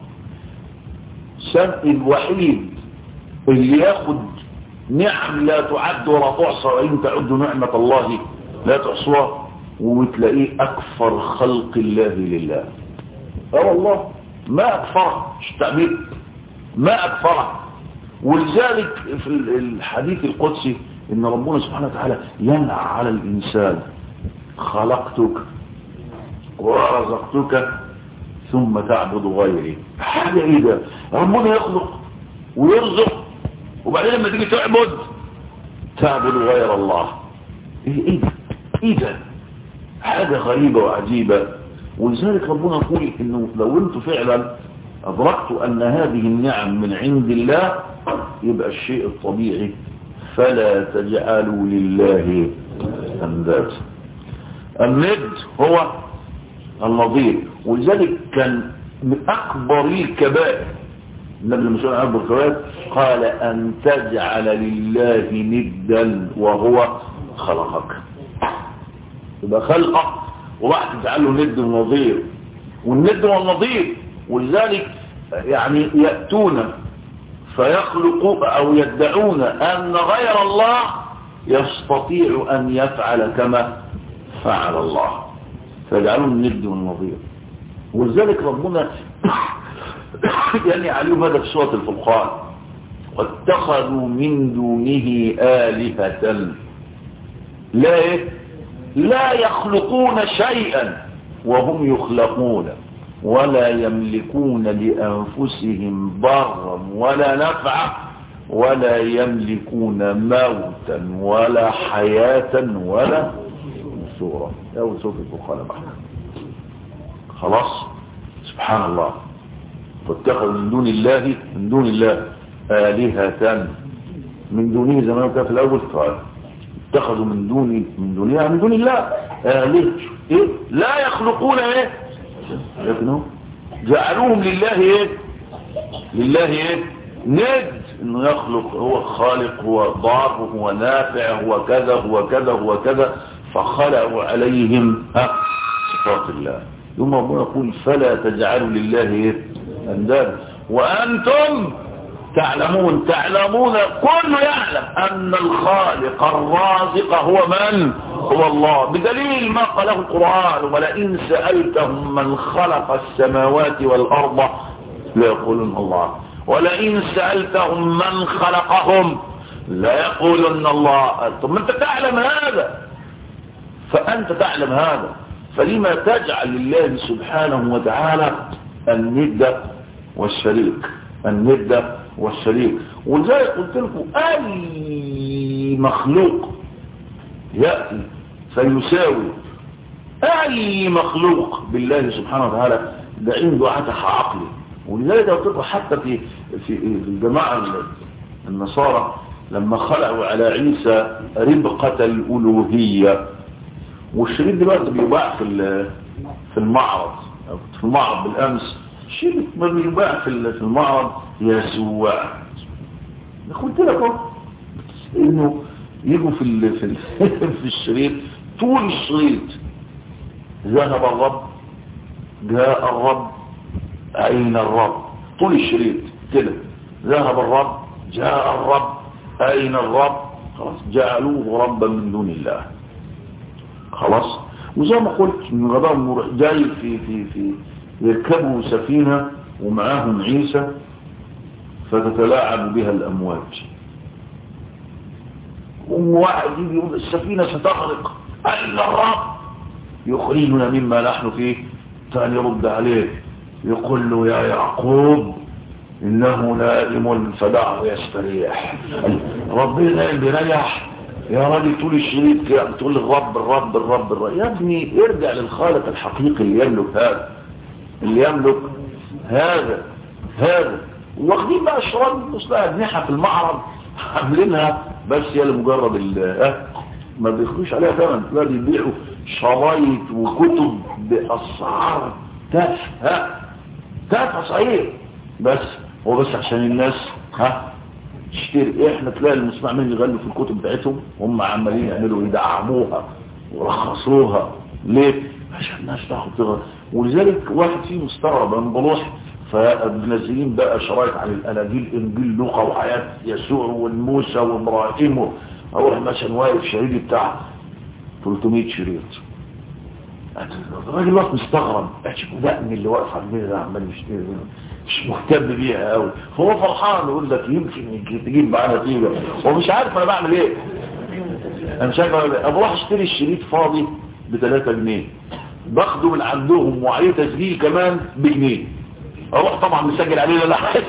سن الوحيد اللي ياخد نعم لا تعد ولا تحصى وإن تعد نعمة الله لا تحصوها وتلاقيه أكفر خلق الله لله اه والله ما أكفره مش التعبير ما أكفره ولذلك في الحديث القدسي ان ربنا سبحانه وتعالى ينع على الانسان خلقتك ورزقتك ثم تعبد غيري حاجة ايه ده ربنا يخلق ويرزق وبعدين لما تيجي تعبد تعبد غير الله ايه ايه ده ايه ده حاجة غريبة وعجيبة ولذلك ربنا يقول انه لو انتم فعلا ادركتوا ان هذه النعم من عند الله يبقى الشيء الطبيعي فلا تجعلوا لله اندادا الند هو النظير ولذلك كان من اكبر الكبائر النبي المسؤول عن اكبر الكبائر قال ان تجعل لله ندا وهو خلقك يبقى خلقك وبعد تجعله ند ونظير والند والنظير ولذلك يعني يأتون فيخلقوا او يدعون ان غير الله يستطيع أن يفعل كما فعل الله فيجعلهم الند والنظير ولذلك ربنا يعني عليهم هذا في سورة الفرقان واتخذوا من دونه آلهة لا إيه؟ لا يخلقون شيئا وهم يخلقون ولا يملكون لأنفسهم ضرا ولا نفعا ولا يملكون موتا ولا حياة ولا نشورا أو سوف الفرقان معنا خلاص سبحان الله واتخذوا من دون الله من دون الله آلهة من دونه زي ما كان في الأول قال اتخذوا من دون من دونها من دون الله آلهة إيه؟ لا يخلقون إيه لكنهم جعلوهم لله إيه لله إيه ند إنه يخلق هو خالق هو ضار هو نافع هو كذا هو كذا هو كذا فخلقوا عليهم ها صفات الله ثم ربنا يقول فلا تجعلوا لله إيه أنداد وأنتم تعلمون تعلمون كل يعلم أن الخالق الرازق هو من هو الله بدليل ما قاله القرآن ولئن سألتهم من خلق السماوات والأرض ليقولون الله ولئن سألتهم من خلقهم لا يقولون الله ثم أنت تعلم هذا فأنت تعلم هذا فلما تجعل لله سبحانه وتعالى الند والشريك الند والشريك ولذلك قلت لكم أي مخلوق يأتي فيساوي أي مخلوق بالله سبحانه وتعالى ده عنده عتح عقلي ولذلك قلت لكم حتى في في الجماعة النصارى لما خلقوا على عيسى ربقة الألوهية والشريط دلوقتي بيباع في في المعرض في المعرض بالأمس شريط ما بيباع في في المعرض يسوع قلت لك اهو انه يجوا في ال في ال في الشريط طول الشريط ذهب الرب جاء الرب أين الرب طول الشريط كده ذهب الرب جاء الرب أين الرب خلاص جعلوه ربا من دون الله خلاص وزي ما قلت من غضاء جاي في في في يركبوا سفينة ومعاهم عيسى فتتلاعب بها الأمواج وواحد يجي يقول السفينة ستغرق أين الرب يخرجنا مما نحن فيه ثاني يرد عليه يقول له يا يعقوب إنه نائم فدعه يستريح ربنا نائم بيريح يا راجل طول الشريط كده تقول الرب الرب الرب الرب يا ابني ارجع للخالق الحقيقي اللي يملك هذا اللي يملك هذا هذا واخدين بقى الشراب اصلها اجنحه في المعرض عاملينها بس هي لمجرد ال ما بيخدوش عليها ثمن لا بيبيعوا شرايط وكتب باسعار تافهه تافهه صحيح بس هو بس عشان الناس ها تشتري احنا تلاقي المستعملين يغلوا في الكتب بتاعتهم هم عمالين يعملوا يدعموها ورخصوها ليه عشان الناس تاخد تغير ولذلك واحد فيه مستغرب انا بروح فمنزلين بقى شرايط عن الاناجيل انجيل لوقا وحياه يسوع والموسى وابراهيم اروح مثلا واقف شريطي بتاع 300 شريط الراجل واقف مستغرب دقني اللي واقف على الميزه ده عمال يشتري منه مش مهتم بيها قوي فهو فرحان يقول لك يمكن تجيب معاه نتيجه هو مش عارف انا بعمل ايه انا مش عارف اروح اشتري الشريط فاضي ب 3 جنيه باخده من عندهم وعليه تسجيل كمان بجنيه اروح طبعا مسجل عليه لا عايز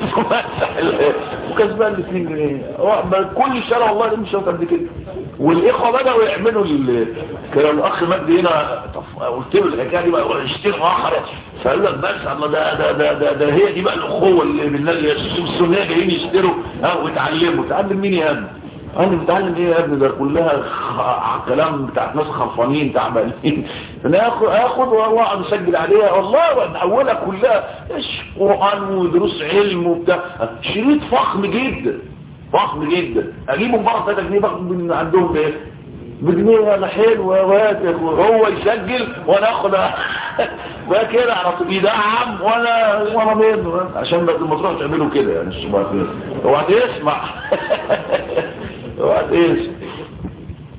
وكسبان ب 2 جنيه كل شارع والله ده مش شرط قد كده والاخوه بداوا يعملوا كان الاخ مجدي هنا قلت له الحكايه دي بقى يروح يشتري اخر فقال لك بس الله ده ده ده ده, ده هي دي بقى الاخوه اللي من السنيه جايين يشتروا ها ويتعلموا تعلم مين يا ابني انا بتعلم ايه يا ابني ده كلها كلام بتاعت ناس خرفانين تعبانين انا اخد اخد واقعد اسجل عليها والله نحولها كلها ايش قران ودروس علم وبتاع شريط فخم جدا فخم جدا اجيبه بره 3 جنيه باخد من عندهم بايه بجنيه انا حلو وهو يسجل وانا اخد بقى كده على طول يدعم وانا وانا منه عشان ما تروحوا تعملوا كده يعني الشباب اوعى تسمع اوعى تسمع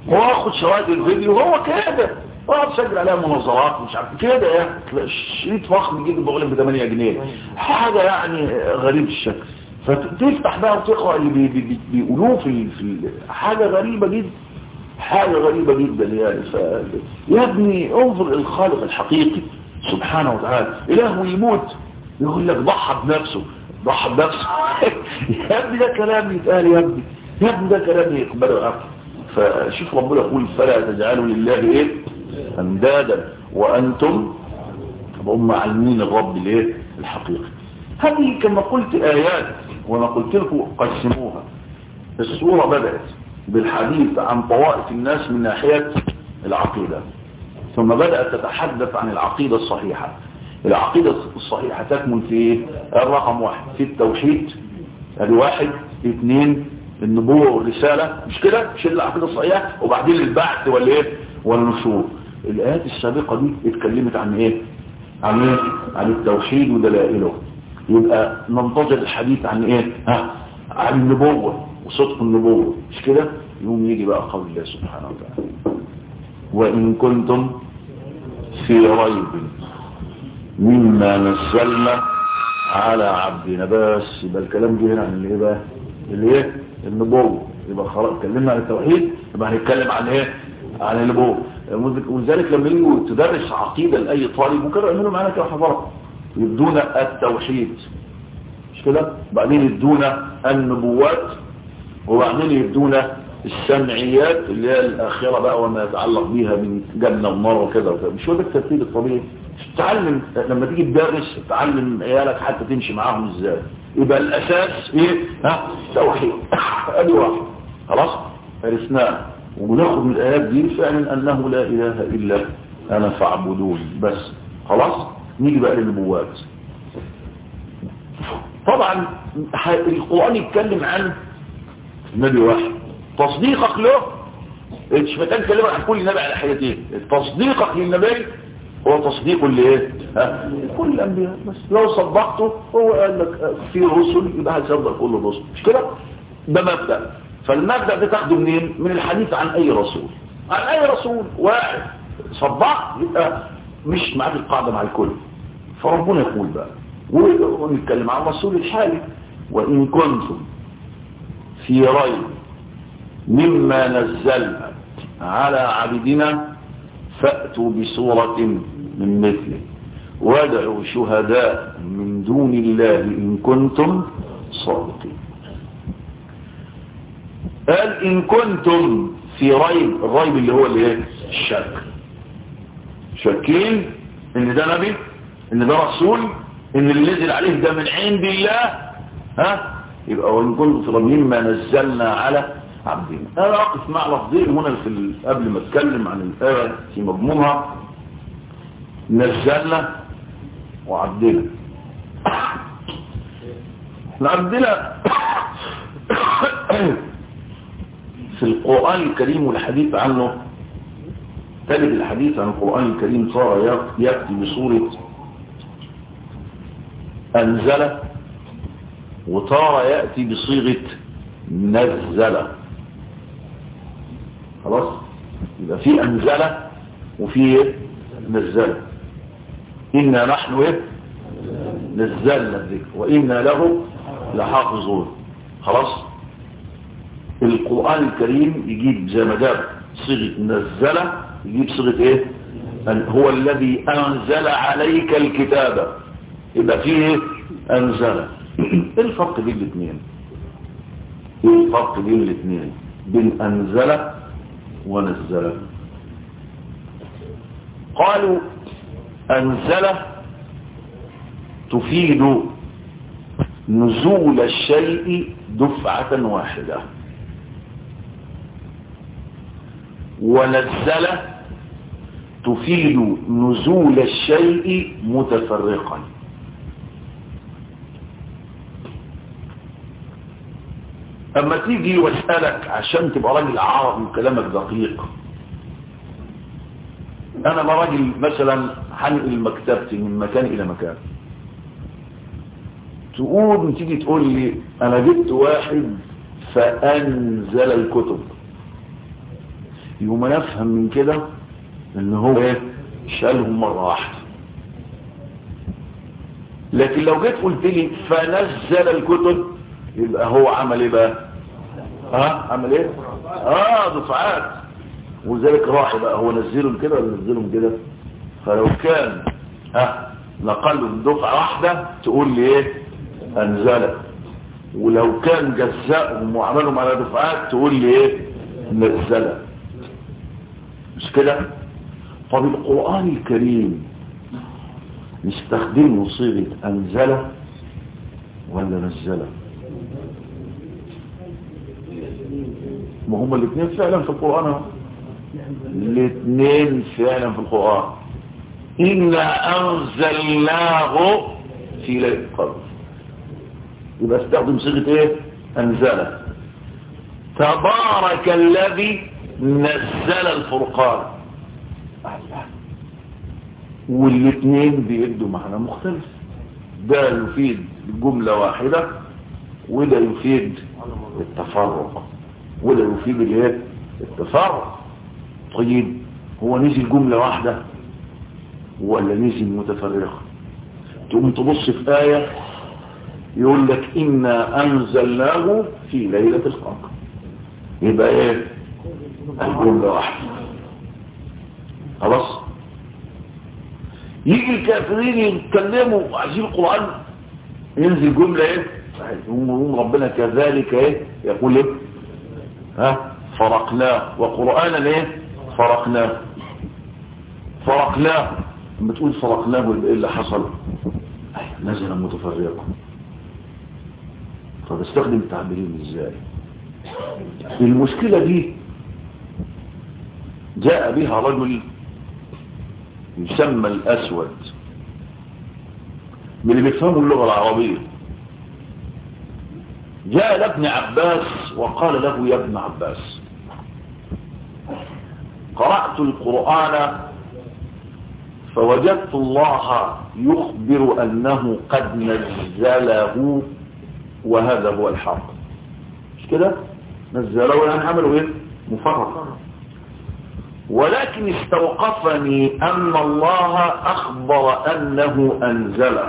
واخد شرايط الفيديو وهو كده واقعد سجل عليها مناظرات مش عارف كده يعني شريط فخم جدا بقول لك ب 8 جنيه حاجه يعني غريب الشكل فتفتح بقى وتقرا اللي بي بي بيقولوه في في حاجه غريبه جدا حاجه غريبه جدا يعني ف... يا ابني انظر الخالق الحقيقي سبحانه وتعالى اله يموت يقول لك ضحى بنفسه ضحى بنفسه يا ابني ده كلام يتقال يا ابني يا ابني ده كلام يقبله أكل فشوف ربنا يقول فلا تجعلوا لله ايه اندادا وانتم هم عالمين الرب الايه الحقيقي هذه كما قلت ايات وانا قلت لكم قسموها السوره بدات بالحديث عن طوائف الناس من ناحيه العقيده ثم بدات تتحدث عن العقيده الصحيحه العقيده الصحيحه تكمن في ايه الرقم واحد في التوحيد ادي واحد اثنين النبوة والرسالة مش كده مش العقيدة الصحيحة وبعدين البعث والايه والنشور الآيات السابقة دي اتكلمت عن ايه عن ايه عن التوحيد ودلائله يبقى ننتظر الحديث عن ايه ها عن النبوة وصدق النبوة مش كده يوم يجي بقى قول الله سبحانه وتعالى وإن كنتم في ريب مما نزلنا على عبدنا بس يبقى الكلام جه هنا عن الايه بقى الايه النبوة يبقى خلاص اتكلمنا عن التوحيد يبقى هنتكلم عن ايه عن النبوة ولذلك لما يجوا تدرس عقيدة لأي طالب ممكن يعملوا معانا كده حضارة يبدون التوحيد مش كده بعدين يبدون النبوات وبعدين يبدون السمعيات اللي هي الآخرة بقى وما يتعلق بيها من جنة ونار وكذا وكذا مش هو ده الترتيب الطبيعي تعلم لما تيجي تدرس تعلم عيالك حتى تمشي معاهم ازاي يبقى الاساس ايه ها توحيد ادي واحد خلاص عرفناه وناخد من الايات دي فعلا انه لا اله الا انا فاعبدون بس خلاص نيجي بقى للنبوات طبعا القران يتكلم عن نبي واحد تصديقك له مش محتاج تكلم عن كل نبي على حياتين تصديقك للنبي هو تصديق لايه كل الانبياء بس لو صدقته هو قال لك في رسل يبقى هتصدق كل الرسل مش كده ده مبدا فالمبدا ده تاخده منين من الحديث عن اي رسول عن اي رسول واحد صدق يبقى مش معاك القاعده مع الكل فربنا يقول بقى ونتكلم عن الرسول الحالي وان كنتم في ريب مما نزلنا على عبدنا فأتوا بسورة من مثله وادعوا شهداء من دون الله إن كنتم صادقين قال إن كنتم في ريب الريب اللي هو اللي الشك شاكين ان ده نبي ان ده رسول ان اللي نزل عليه ده من عند الله ها يبقى وإن كنتم في ريب مما نزلنا على عبدنا انا اقف مع لفظين هنا في قبل ما اتكلم عن الايه في مضمونها نزلنا وعبدنا عبدنا في القرآن الكريم والحديث عنه تجد الحديث عن القرآن الكريم صار يأتي بصورة أنزل وتارة يأتي بصيغة نزل خلاص يبقى في أنزل وفي نزل إنا نحن إيه نزلنا الذكر وإنا له لحافظون خلاص القرآن الكريم يجيب زي ما جاب صيغة نزل يجيب صيغة ايه هو الذي أنزل عليك الكتاب يبقى فيه ايه أنزل ايه الفرق بين الاثنين ايه الفرق بين الاثنين بين أنزل ونزل قالوا أنزل تفيد نزول الشيء دفعة واحدة ونزل تفيد نزول الشيء متفرقا اما تيجي واسألك عشان تبقى راجل عربي وكلامك دقيق انا ما راجل مثلا هنقل مكتبتي من مكان الى مكان تقول تيجي تقول لي انا جبت واحد فانزل الكتب يوم نفهم من كده ان هو ايه شالهم مرة واحدة لكن لو جيت قلت لي فنزل الكتب يبقى هو عمل ايه بقى ها عمل ايه اه دفعات وذلك راح بقى هو نزلهم كده ولا نزلهم كده فلو كان ها نقلهم دفعة واحدة تقول لي ايه انزل ولو كان جزأهم وعملهم على دفعات تقول لي ايه نزل مش كده طب القرآن الكريم نستخدمه صيغة انزل ولا نزل ما هما الاثنين فعلا في القرآن الاثنين فعلا في القرآن إنا أنزلناه في ليلة القدر يبقى استخدم صيغة ايه أنزل تبارك الذي نزل الفرقان والاثنين بيدوا معنى مختلف ده يفيد جملة واحدة وده يفيد التفرق وده يفيد الايه التفرق طيب هو نزل جملة واحدة ولا نزل متفرقة تقوم تبص في آية يقول لك إنا أنزلناه في ليلة القدر يبقى ايه الجملة واحدة خلاص يجي الكافرين يتكلموا عايزين القرآن ينزل جملة ايه يقوم ربنا كذلك ايه يقول ايه ها فرقناه وقرآنا ايه فرقناه فرقناه لما تقول فرقناه ايه اللي حصل نزل متفرقا طب استخدم التعبيرين ازاي المشكلة دي جاء بها رجل يسمى الأسود من اللي بيفهموا اللغة العربية جاء لابن عباس وقال له يا ابن عباس قرأت القرآن فوجدت الله يخبر أنه قد نزله وهذا هو الحق مش كده نزله يعني عملوا ايه مفرق ولكن استوقفني أن الله أخبر أنه أنزله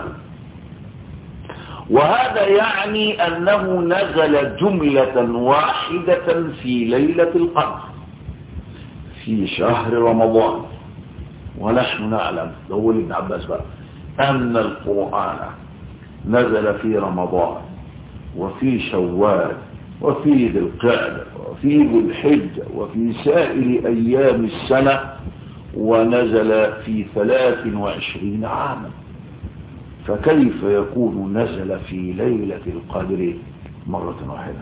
وهذا يعني أنه نزل جملة واحدة في ليلة القدر في شهر رمضان ونحن نعلم هو ابن عباس بقى أن القرآن نزل في رمضان وفي شوال وفي ذي القعدة وفي ذي الحجة وفي سائر أيام السنة ونزل في ثلاث وعشرين عاما فكيف يكون نزل في ليلة القدر مرة واحدة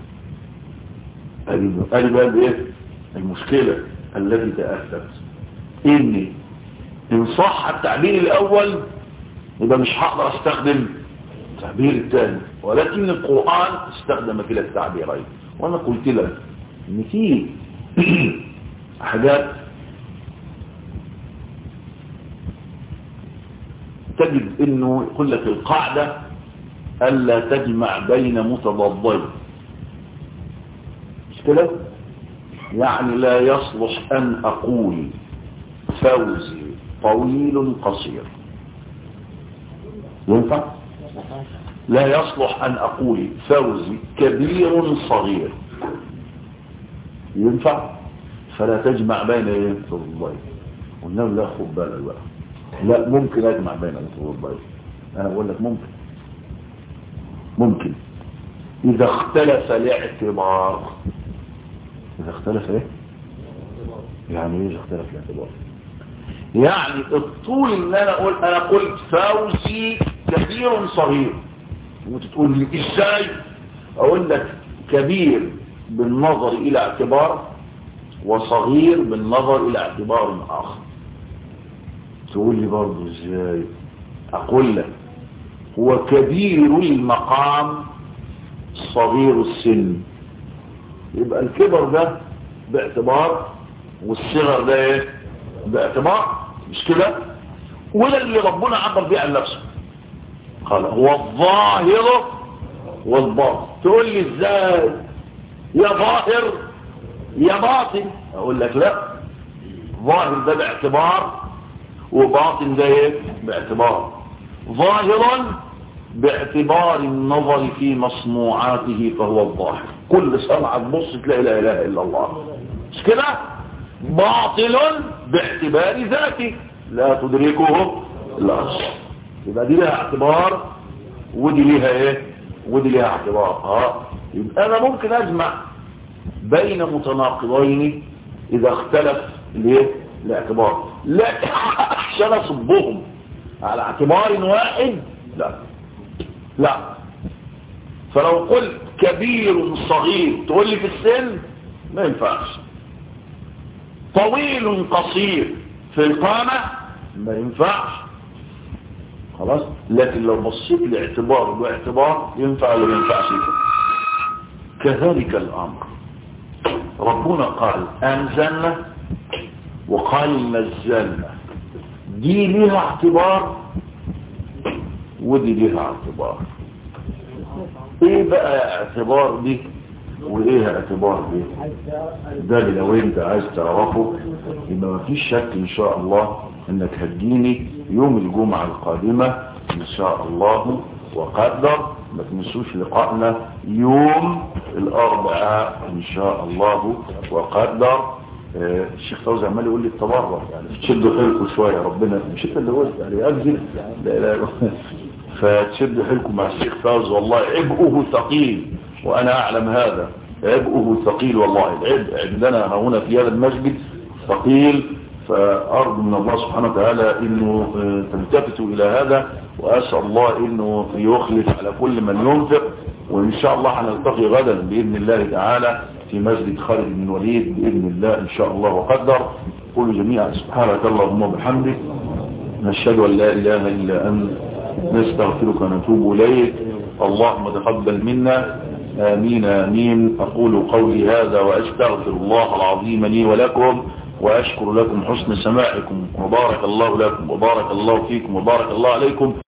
قال بقى ايه المشكلة التي تأثرت إني إن صح التعبير الأول يبقى مش هقدر استخدم التعبير الثاني ولكن القرآن استخدم كلا التعبيرين وانا قلت لك ان في حاجات تجد انه يقول لك القاعدة الا تجمع بين متضادين مش كده يعني لا يصلح ان اقول فوزي طويل قصير ينفع لا يصلح أن أقول فوزي كبير صغير ينفع فلا تجمع بين الضيف والنبي لا خد بالك بقى لا ممكن أجمع بين الضيف أنا بقول لك ممكن ممكن إذا اختلف الاعتبار إذا اختلف إيه يعني إيه إذا اختلف الاعتبار يعني الطول اللي أنا أقول أنا قلت فوزي كبير صغير وتقول لي ازاي اقول لك كبير بالنظر الى اعتبار وصغير بالنظر الى اعتبار اخر تقول لي برضه ازاي اقول لك هو كبير المقام صغير السن يبقى الكبر ده باعتبار والصغر ده ايه باعتبار مش كده وده اللي ربنا عبر بيه عن نفسه قال هو الظاهر والباطن تقول لي ازاي يا ظاهر يا باطن اقول لك لا ظاهر ده باعتبار وباطن ده ايه باعتبار ظاهرا باعتبار النظر في مصنوعاته فهو الظاهر كل صنعة تبص تلاقي لا اله الا الله مش كده باطل باعتبار ذاته لا تدركه الابصار يبقى دي لها اعتبار ودي ليها ايه ودي ليها اعتبار اه يبقى انا ممكن اجمع بين متناقضين اذا اختلف ليه الاعتبار لا عشان اصبهم على اعتبار واحد لا لا فلو قلت كبير صغير تقول لي في السن ما ينفعش طويل قصير في القامة ما ينفعش خلاص لكن لو بصيت لاعتبار واعتبار ينفع ولا ما ينفعش كذلك الامر ربنا قال انزلنا وقال نزلنا دي ليها اعتبار ودي ليها اعتبار ايه بقى اعتبار دي وايه اعتبار دي ده اللي لو انت عايز تعرفه يبقى ما فيش شك ان شاء الله انك هتجيني يوم الجمعة القادمة ان شاء الله وقدر ما تنسوش لقائنا يوم الاربعاء ان شاء الله وقدر آه الشيخ فوزي عمال يقول لي التبرع يعني تشدوا حيلكم شويه ربنا مش انت اللي قلت يعني اجزل لا لا فتشدوا حيلكم مع الشيخ فوزي والله عبئه ثقيل وانا اعلم هذا عبئه ثقيل والله العبء عندنا هنا في هذا المسجد ثقيل فأرجو من الله سبحانه وتعالى انه تلتفتوا الى هذا واسأل الله انه يخلف على كل من ينفق وان شاء الله هنلتقي غدا باذن الله تعالى في مسجد خالد بن الوليد باذن الله ان شاء الله وقدر قولوا جميعا سبحانك اللهم وبحمدك نشهد ان لا اله الا انت نستغفرك ونتوب اليك اللهم تقبل منا آمين آمين أقول قولي هذا وأستغفر الله العظيم لي ولكم وأشكر لكم حسن سماعكم وبارك الله لكم وبارك الله فيكم وبارك الله عليكم